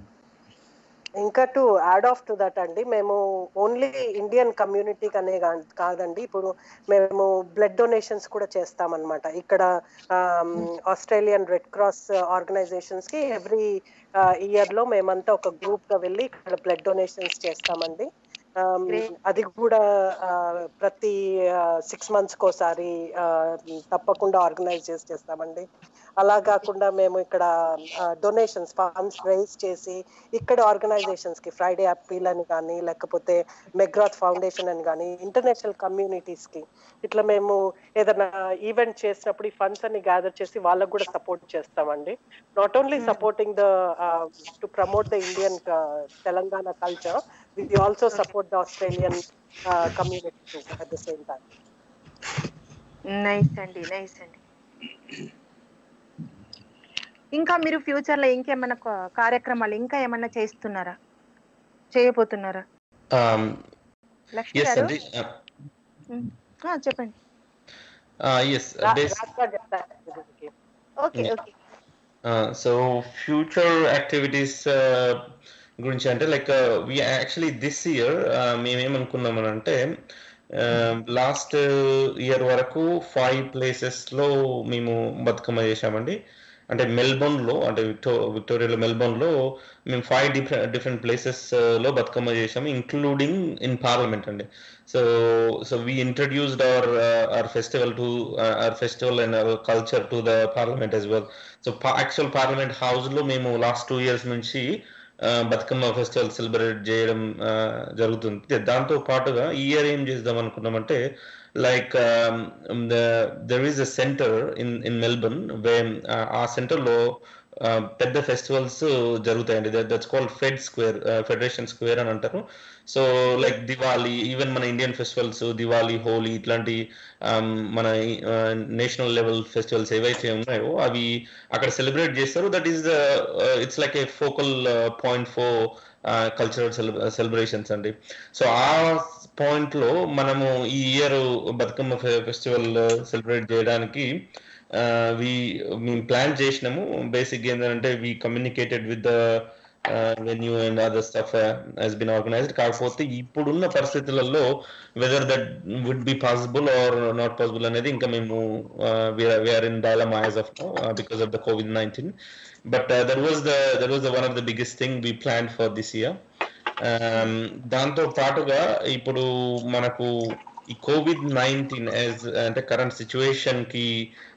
ఇంకా to add of to that అండి మేము ఓన్లీ ఇండియన్ కమ్యూనిటీకి అనే కా- కాదండి ఇప్పుడు మేము బ్లడ్ డొనేషన్స్ కూడా చేస్తామన్నమాట ఇక్కడ ఆస్ట్రేలియన్ రెడ్ క్రాస్ ఆర్గనైజేషన్స్ కి ఎవ్రీ ఇయర్ లో మేమంతా ఒక గ్రూప్ గా వెళ్ళి ఇక్కడ బ్లడ్ డొనేషన్స్ చేస్తామండి Um, Great. అది కూడా ఆ, ప్రతి సిక్స్ మంత్స్ కోసారి ఆ, తప్పకుండా ఆర్గనైజ్ చేసి చేస్తామండి అలా కాకుండా మేము ఇక్కడ డొనేషన్స్ ఫండ్స్ రైజ్ చేసి ఇక్కడ ఆర్గనైజేషన్స్ కి ఫ్రైడే అప్పీల్ అని కానీ లేకపోతే మెగ్రాత్ ఫౌండేషన్ అని కానీ ఇంటర్నేషనల్ కమ్యూనిటీస్ కి ఇట్లా మేము ఏదైనా ఈవెంట్ చేసినప్పుడు ఈ ఫండ్స్ అన్ని గ్యాదర్ చేసి వాళ్ళకు కూడా సపోర్ట్ చేస్తామండి not only Hmm. Supporting the to promote the Indian Telangana culture we also support the Australian community at the same time nice అండి నైస్ అండి ఇంకా మీరు ఫ్యూచర్ లో ఇంకేమైనా కా- కార్యక్రమాలు ఇంకా ఏమన్నా చేస్తున్నారా చేయబోతున్నారా Um, లక్ష్మి yes, గారు Andy. Uh, ఉమ్, ఆ, చెప్పండి uh, yes, uh, bas- okay Yeah. Okay so future activities గురించి అంటే like we actually this year మేమేమనుకున్నామని అంటే లాస్ట్ ఇయర్ వరకు ఫైవ్ ప్లేసెస్లో మేము బతుకమ్మ చేశామండి అంటే మెల్బోర్న్లో అంటే విక్టో విక్టోరియాలో మెల్బోర్న్లో మేము ఫైవ్ డిఫరెంట్ డిఫరెంట్ ప్లేసెస్లో బతుకమ్మ చేశాము ఇంక్లూడింగ్ ఇన్ పార్లమెంట్ అండి so so we introduced our our festival to our festival and our culture to the parliament as well so actual parliament house లో మేము లాస్ట్ టూ ఇయర్స్ నుంచి ఆ, Bathukamma festival celebrate చేయడం ఆ, జరుగుతుంది దాంతో పాటుగా ఈ ఇయర్ ఏం చేద్దాం అనుకున్నామంటే like there is a center in in Melbourne వే ఆ సెంటర్ లో ఆ, పెద్ద ఫెస్టివల్స్ జరుగుతాయండి that's called fed square federation square అని అంటారు సో లైక్ దివాళీ ఈవెన్ మన ఇండియన్ ఫెస్టివల్స్ దివాళీ హోలీ ఇట్లాంటి um, మన నేషనల్ లెవెల్ ఫెస్టివల్స్ ఏవైతే ఉన్నాయో అవి అక్కడ సెలబ్రేట్ చేస్తారు that is it's like a focal point for cultural celebrations అండి సో ఆ పాయింట్ లో మనము ఈ ఇయర్ బతుకమ్మ ఫెస్టివల్ సెలబ్రేట్ చేయడానికి వి మేము ప్లాన్ చేసినాము బేసిక్ ఏంటంటే we communicated with the venue and other stuff has been organized కాకపోతే ఇప్పుడున్న పరిస్థితులలో whether that would be possible or not possible అనేది ఇంకా మేము we're in dilemma as of because of the Covid nineteen but that was the that was the one of the biggest thing we plan for this year దాంతో పాటుగా ఇప్పుడు మనకు ఈ covid nineteen అంటే current situation కి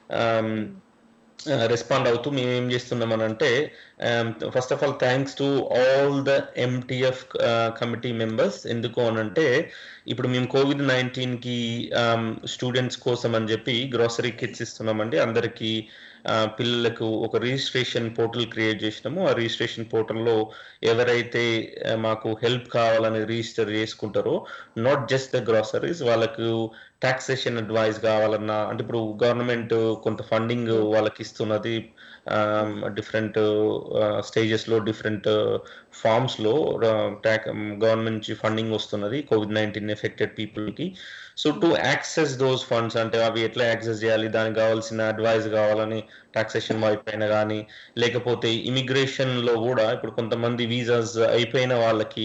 respond అవుతూ మేము ఏం చేస్తున్నాం అంటే first of all thanks to all the MTF committee members ఎందుకు అనంటే ఇప్పుడు మేము కోవిడ్ నైన్టీన్ కి స్టూడెంట్స్ కోసం అని చెప్పి గ్రోసరీ కిట్స్ ఇస్తున్నామండి అందరికి పిల్లలకు ఒక రిజిస్ట్రేషన్ పోర్టల్ క్రియేట్ చేసినాము ఆ రిజిస్ట్రేషన్ పోర్టల్లో ఎవరైతే మాకు హెల్ప్ కావాలని రిజిస్టర్ చేసుకుంటారో నాట్ జస్ట్ ద గ్రాసరీస్ వాళ్ళకు టాక్సేషన్ అడ్వైస్ కావాలన్నా అంటే ఇప్పుడు గవర్నమెంట్ కొంత ఫండింగ్ వాళ్ళకి ఇస్తున్నది డిఫరెంట్ స్టేజెస్ లో డిఫరెంట్ ఫార్మ్స్ లో గవర్నమెంట్ నుంచి ఫండింగ్ వస్తున్నది కోవిడ్ నైన్టీన్ ఎఫెక్టెడ్ పీపుల్ కి so to access those funds అంటే అవి ఎట్లా యాక్సెస్ చేయాలి దానికి కావాల్సిన అడ్వైస్ కావాలని టాక్సేషన్ వైపు అయినా కానీ లేకపోతే ఇమిగ్రేషన్ లో కూడా ఇప్పుడు కొంతమంది వీసాస్ అయిపోయిన వాళ్ళకి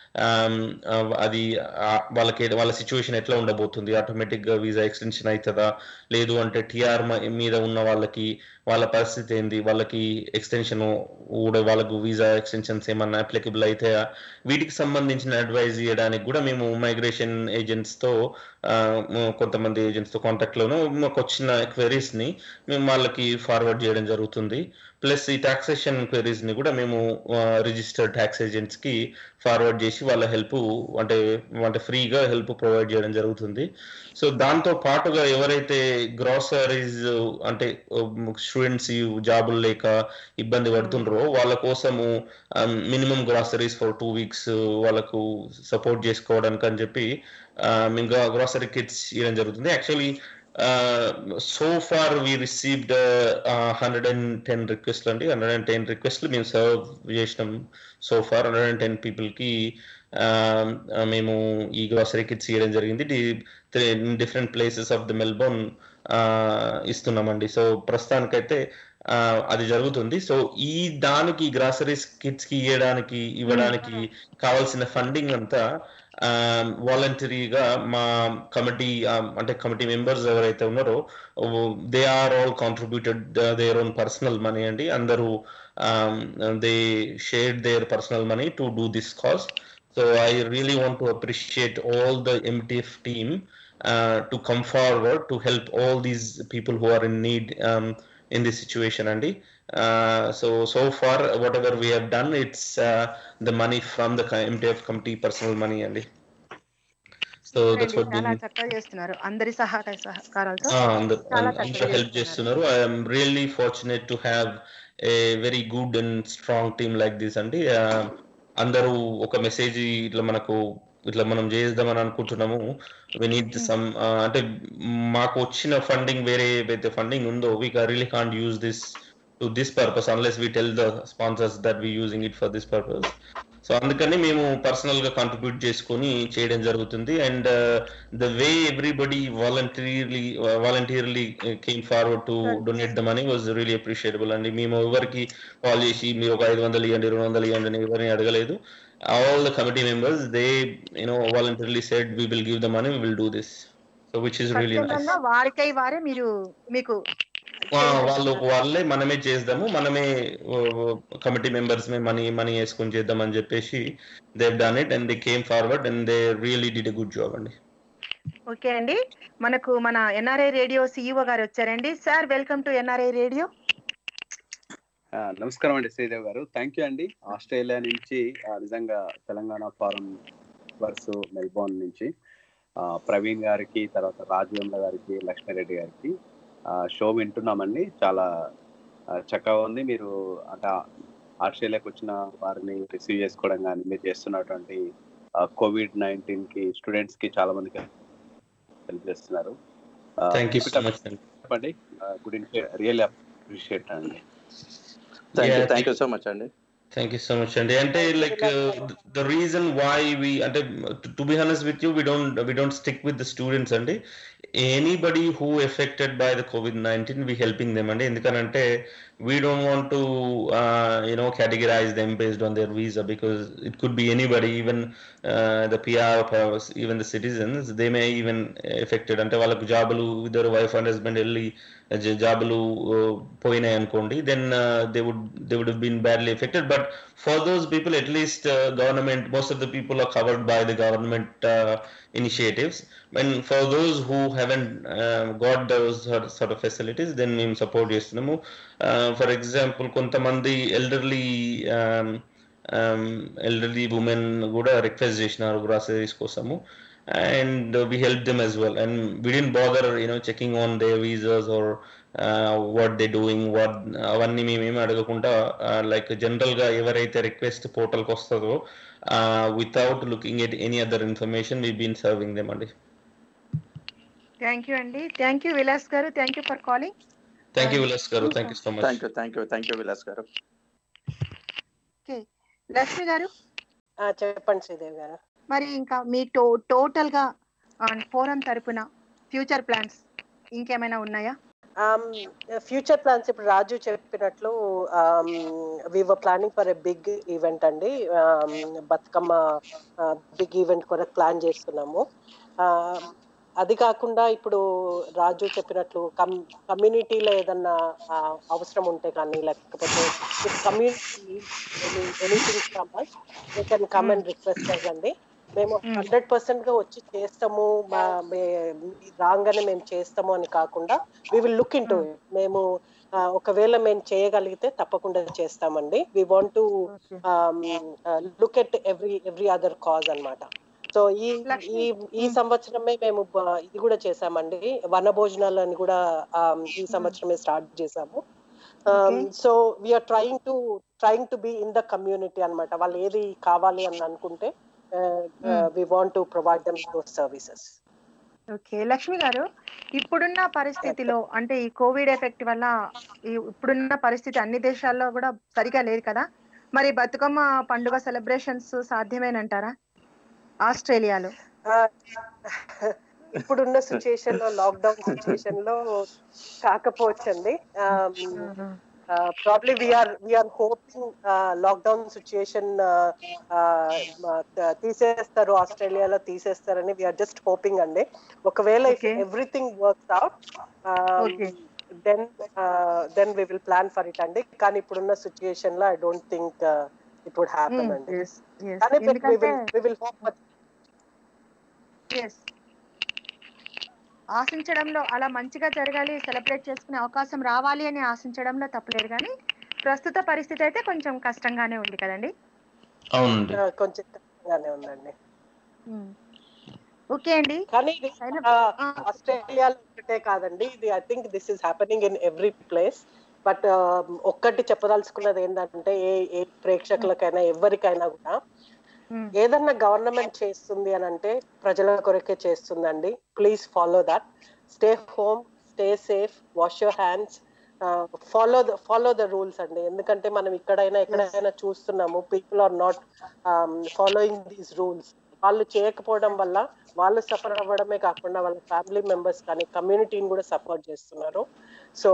అది వాళ్ళకి వాళ్ళ సిచ్యువేషన్ ఎట్లా ఉండబోతుంది ఆటోమేటిక్ గా వీసా ఎక్స్టెన్షన్ అవుతుందా లేదు అంటే టిఆర్ మీద ఉన్న వాళ్ళకి వాళ్ళ పరిస్థితి ఏంది వాళ్ళకి ఎక్స్టెన్షన్ కూడా వాళ్ళకు వీసా ఎక్స్టెన్షన్స్ ఏమన్నా అప్లికబుల్ అవుతాయా వీటికి సంబంధించిన అడ్వైజ్ చేయడానికి కూడా మేము మైగ్రేషన్ ఏజెంట్స్ తో కొంతమంది ఏజెంట్స్ తో కాంటాక్ట్ లోను మాకు వచ్చిన క్వెరీస్ ని మేము వాళ్ళకి ఫార్వర్డ్ చేయడం జరుగుతుంది ప్లస్ ఈ టాక్సేషన్ క్వెరీస్ ని కూడా మేము రిజిస్టర్డ్ ట్యాక్స్ ఏజెంట్స్ కి ఫార్వర్డ్ చేసి వాళ్ళ హెల్ప్ అంటే అంటే ఫ్రీగా హెల్ప్ ప్రొవైడ్ చేయడం జరుగుతుంది సో దాంతో పాటుగా ఎవరైతే గ్రాసరీస్ అంటే స్టూడెంట్స్ జాబులు లేక ఇబ్బంది పడుతుండ్రో వాళ్ళ కోసము minimum groceries for two weeks వాళ్ళకు సపోర్ట్ చేసుకోవడానికి అని చెప్పి మేము గ్రాసరీ కిట్స్ ఇవ్వడం జరుగుతుంది actually so far we received hundred and ten రిక్వెస్ట్లు అండి హండ్రెడ్ అండ్ టెన్ రిక్వెస్ట్లు మేము సర్వ్ చేసినాం so far hundred and ten పీపుల్కి మేము ఈ గ్రాసరీ కిట్స్ ఇవ్వడం జరిగింది different places of the Melbourne ఇస్తున్నామండి సో ప్రస్తుతానికైతే అది జరుగుతుంది సో ఈ దానికి గ్రాసరీస్ కిట్స్ కి ఇవ్వడానికి ఇవ్వడానికి కావాల్సిన ఫండింగ్ అంతా వాలంటరీగా మా కమిటీ అంటే కమిటీ మెంబర్స్ ఎవరైతే ఉన్నారో they are all contributed their own personal money అండి అందరూ they share their personal money to do this cause so I really want to appreciate all the MTF team to come forward to help all these people who are in need in this situation andy uh, so so far whatever we have done it's uh, the money from the mtf committee personal money andy so that's what చాలా చక్కగా చేస్తున్నారు అందరి సహాయ సహకారాలతో అందరూ help చేస్తున్నారు I'm really fortunate to have a very good and strong team like this అండి అందరూ ఒక మెసేజ్ ఇట్లా మనకు ఇట్లా మనం చేద్దామని అనుకుంటున్నాము వి నీడ్ సమ్ అంటే మాకు వచ్చిన ఫండింగ్ వేరే ఏదైతే ఫండింగ్ ఉందో we really can't use this to this purpose unless we tell the sponsors that we using it for this purpose so అందుకని మేము పర్సనల్ గా కాంట్రిబ్యూట్ చేసుకొని చేయడం జరుగుతుంది and the way everybody voluntarily voluntarily came forward to donate the money was really appreciable అండి మేము ఎవరికి call చేసి మీరు ఒక ఐదు వందలు ఇవ్వండి రెండు వందలు ఇవ్వండి అని ఎవరిని అడగలేదు all the committee members they you know voluntarily said we will give the money we will do this so which is really nice వారికై వారే మీరు మీకు వాళ్ళు వాళ్ళే మనమే చేద్దాము మనమే కమిటీ మెంబర్స్ మే మనీ మనీ వేసుకొని చేద్దాం అని చెప్పేసి they done it and they came forward and they really did a good job అండి ఓకే అండి మనకు మన ఎన్ఆర్ఐ రేడియో సిఇఓ గారు వచ్చారండి sir welcome to NRI radio నమస్కారం అండి శ్రీదేవ్ గారు థ్యాంక్ యూ అండి ఆస్ట్రేలియా నుంచి నిజంగా తెలంగాణ ఫారం వర్స్ మెల్బోర్న్ నుంచి ప్రవీణ్ గారికి తర్వాత రాజవేంద్ర గారికి లక్ష్మీరెడ్డి గారికి షో వింటున్నామండి చాలా చక్కగా ఉంది మీరు అంటే ఆస్ట్రేలియాకి వచ్చిన వారిని రిసీవ్ చేసుకోవడం కానీ మీరు చేస్తున్నటువంటి కోవిడ్ నైన్టీన్ కి స్టూడెంట్స్ కి చాలా మందికి హెల్ప్ చేస్తున్నారు చెప్పండి గుడ్ రియల్లీ అప్రిషియేట్ అండి థ్యాంక్ యూ సో మచ్ అండి థ్యాంక్ యూ సో మచ్ అండి అంటే like the reason why we అంటే to be honest with you we don't we don't stick with the students అండి anybody who affected by the Covid nineteen we helping them అండి ఎందుకనంటే we don't want to you know categorize them based on their visa because it could be anybody even the PR even the citizens they may even affected అంటే వాళ్ళకు జాబులు ఇద్దరు wife and husband వెళ్ళి జ- జాబులు uh, పోయినాయి అనుకోండి then they would they would been badly affected but for those people at least government most of the people are covered by the government initiatives and for those who haven't got those sort of facilities then మేము support చేస్తున్నాము for example కొంతమంది elderly elderly women కూడా request చేసినారు groceries కోసము and we helped them as well and we didn't bother you know checking on their visas or uh, what they doing what అవన్నీ మేమేమి అడగకుండా like general గా ఎవరైతే request పోర్టల్కి వస్తుందో without looking at any other information we been serving them అండి thank you అండి thank you Vilas గారు thank you for calling thank you Vilas గారు thank you so much thank you thank you thank you Vilas గారు లక్ష్మి గారు ఆ, చెప్పండి శ్రీదేవి గారు మరి ఇంకా మీ టో టోటల్ గా ఫోరం తరపున ఫ్యూచర్ ప్లాన్స్ ఇంకేమైనా ఉన్నాయా ఫ్యూచర్ ప్లాన్స్ ఇప్పుడు రాజు చెప్పినట్లు we're planning for a big event అండి Um, బతుకమ్మ బిగ్ ఈవెంట్ కొరకు ప్లాన్ చేస్తున్నాము Um, అది కాకుండా ఇప్పుడు రాజు చెప్పినట్లు కమ్ కమ్యూనిటీలో ఏదన్నా ఆ, అవసరం ఉంటే కానీ లేకపోతే community anything from us they can come and request అండి మేము Hmm. హండ్రెడ్ పర్సెంట్ గా వచ్చి చేస్తాము మా మే- రాగానే మేము చేస్తాము అని కాకుండా we will look into మేము ఆ, ఒకవేళ మేము చేయగలిగితే తప్పకుండా చేస్తామండి we want to look at every every other cause అన్నమాట సో ఈ లక్ష్మి. ఈ ఈ సంవత్సరమే మేము బ- ఇది కూడా చేసామండి వన భోజనాలు అని కూడా um, ఈ సంవత్సరమే స్టార్ట్ చేసాము Okay. So we're trying to trying to be in the community అన్నమాట వాళ్ళు ఏది కావాలి అని అనుకుంటే we want to provide them those services okay Lakshmi గారు ఇప్పుడున్న పరిస్థితిలో అంటే ఈ కోవిడ్ ఎఫెక్ట్ వల్ల ఈ ఇప్పుడున్న పరిస్థితి అన్ని దేశాల్లో కూడా సరిగా లేదు కదా మరి బతుకమ్మ పండుగ సెలబ్రేషన్స్ సాధ్యమేనంటారా ఆస్ట్రేలియాలో ఇప్పుడున్న సిచ్యుయేషన్ లో లాక్డౌన్ సిచ్యుయేషన్ లో కాకపోవచ్చండి probably we're we're hoping lockdown situation తీసేస్తారు ఆస్ట్రేలియాలో తీసేస్తారని వీఆర్ జస్ట్ హోపింగ్ అండి ఒకవేళ Okay. Everything works out Okay. Then then we will plan for it అండి కానీ ఇప్పుడున్న సిచ్యుయేషన్ లో I don't think it would happen అండి Yes, yes. కానీ ఎందుకంటే వి విల్ హోప్ yes. ఆశించడంలో అలా మంచిగా జరగాలి సెలబ్రేట్ చేసుకునే అవకాశం రావాలి అని ఆశించడంలో తప్పలేదు కానీ ప్రస్తుత పరిస్థితి అయితే కొంచెం కష్టంగానే ఉంది కదండి అవునండి కొంచెం కష్టంగానే ఉందండి ఓకే అండి కానీ ఇది అయినా- ఆ, ఆ, ఆస్ట్రేలియాలో ఒకటే కాదండి ఇది I think this is happening in every place but ఒక్కటి చెప్పదలుచుకున్నది ఏంటంటే ఏ ఏ ప్రేక్షకులకైనా ఎవరికైనా కూడా ఉమ్, ఏదన్నా గవర్నమెంట్ చేస్తుంది అని అంటే ప్రజల కొరకే చేస్తుందండి please follow that stay home stay safe wash your hands follow the follow the rules అండి ఎందుకంటే మనం ఇక్కడైనా ఎక్కడైనా చూస్తున్నాము people are not following these rules వాళ్ళు చేయకపోవడం వల్ల వాళ్ళు సఫర్ అవ్వడమే కాకుండా వాళ్ళ ఫ్యామిలీ మెంబర్స్ కానీ కమ్యూనిటీని కూడా సపోర్ట్ చేస్తున్నారు సో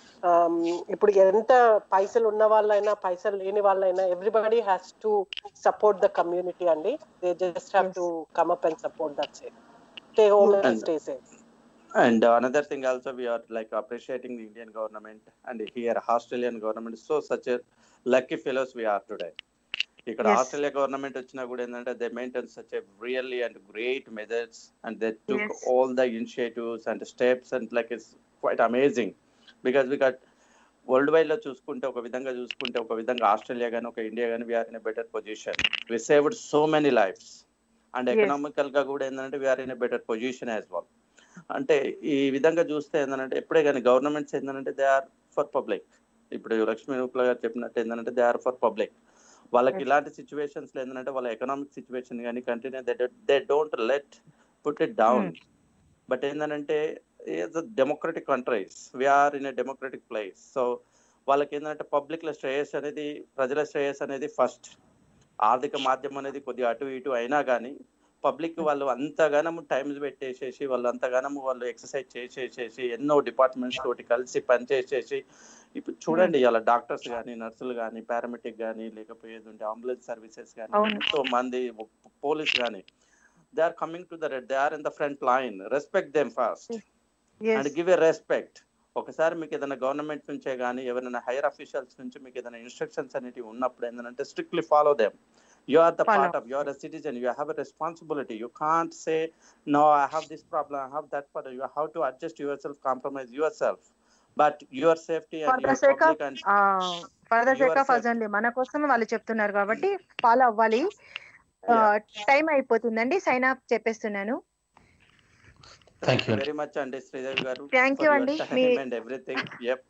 ఇప్పుడు ఎంత పైసలు ఉన్న వాళ్ళైనా పైసలు లేని వాళ్ళైనా everybody has to support the community అండి they just have to come up and support that safe stay home and And- stay safe And another thing also, we are like appreciating the Indian government and here Australian government. So such a lucky fellows we are today. ఇక్కడ Yes. Australia government వచ్చినా కూడా ఏంటంటే they maintain such a really and great methods and they took Yes. All the initiatives and steps and like it's quite amazing because we got worldwide లో చూసుకుంటే ఒక విధంగా చూసుకుంటే ఒక విధంగా ఆస్ట్రేలియా కానీ ఒక ఇండియా కానీ we're in better position we saved so many lifes and Yes. Economical గా కూడా ఏంటంటే we're in better position as well అంటే ఈ విధంగా చూస్తే ఏంటంటే ఎప్పుడే కానీ గవర్నమెంట్స్ ఏంటంటే దే ఆర్ ఫర్ పబ్లిక్ ఇప్పుడు లక్ష్మీ రూపుల గారు చెప్పినట్టు ఏంటంటే దే ఆర్ ఫర్ పబ్లిక్ వాళ్ళకి Yes. ఇలాంటి సిచ్యువేషన్స్ లో ఏంటంటే వాళ్ళ ఎకనామిక్ సిచ్యువేషన్ కానీ continue they don't let put it down but ఏంటంటే democratic countries we're in a democratic place so వాళ్ళకి ఏంటంటే పబ్లిక్ లో శ్రేయస్ అనేది ప్రజల శ్రేయస్ అనేది ఫస్ట్ ఆర్థిక మాధ్యమం అనేది కొద్దిగా అటు ఇటు అయినా కానీ పబ్లిక్ వాళ్ళు అంతగానము టైమ్స్ పెట్టేసేసి వాళ్ళు అంతగానము వాళ్ళు ఎక్సర్సైజ్ చేసేసేసి ఎన్నో డిపార్ట్మెంట్స్ తోటి కలిసి పనిచేసేసి ఇప్పుడు చూడండి ఇలా డాక్టర్స్ కానీ నర్సులు కానీ పారామెటిక్ కానీ లేకపోతే అంబులెన్స్ సర్వీసెస్ కానీ అవును. ఎంతో మంది పోలీస్ కానీ they are coming to the they are in the front line respect them first Yes. and give a respect ఒకసారి మీకు ఏదైనా గవర్నమెంట్ నుంచే కానీ ఎవరైనా హైయర్ అఫీషియల్స్ నుంచి మీకు ఏదైనా ఇన్స్ట్రక్షన్స్ అనేటివి ఉన్నప్పుడు ఏంటంటే strictly follow them you are the Follow. Part of you are a citizen you have a responsibility you can't say no I have this problem I have that problem you have to adjust yourself compromise yourself but your safety For and the your sake of- public and for the sake of Yourself. అజండి మన కోసం వాళ్ళు చెప్తున్నారు కాబట్టి follow అవ్వాలి time అయిపోతుందండి sign up చెప్పేస్తున్నాను Thank you. Very much అండి శ్రీదేవి గారు Thank you అండి. మీ- అండ్ ఎవ్రీథింగ్ యప్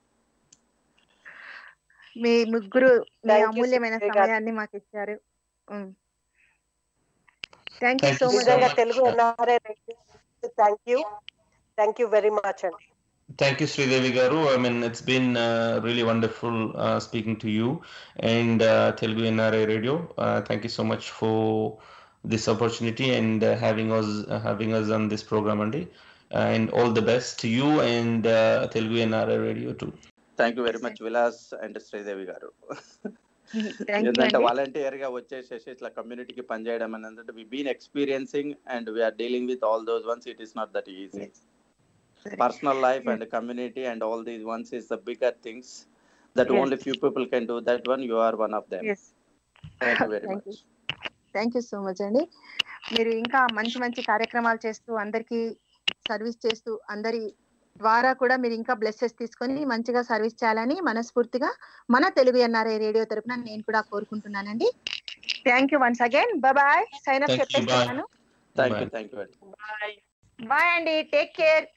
మీ ముగ్గురు మీ Thank you, అమూల్యమైన సుప్రియ గారు. సమయాన్ని మాకు ఇచ్చారు thank you Thank so you much so నిజంగా much. Telugu NRI thank you thank you very much అండి Thank you, Sridevi Garu. I mean, it's been uh, really wonderful uh, speaking to you and uh, Telugu NRA Radio. Uh, thank you so much for this opportunity and uh, having us uh, having us on this program, Andy. and all the best to you and uh, Telugu NRA Radio too. Thank you very much Vilas and Sridevi గారు thank you ఏంటంటే అండి volunteer గా వచ్చేసేసి ఇట్లా కమ్యూనిటీకి పనిచేయడం అనేది we been experiencing and we're dealing with all those ones it is not that easy personal life and community and all these ones is the bigger things that Yes. Only few people can do that one you are one of them yes thank you very Thank much thank you so much అండి మీరు ఇంకా మంచి మంచి కార్యక్రమాలు చేస్తూ అందరికీ service చేస్తూ అందరి ద్వారా కూడా మీరు ఇంకా బ్లెస్సెస్ తీసుకొని మంచిగా సర్వీస్ చేయాలని మనస్ఫూర్తిగా మన తెలుగు ఎన్ఆర్ఐ రేడియో తరపున నేను కూడా కోరుకుంటున్నానండి thank you once again bye sign up Thank you, bye. చెప్పేస్తున్నాను thank you Bye. Thank you bye bye అండి టేక్ కేర్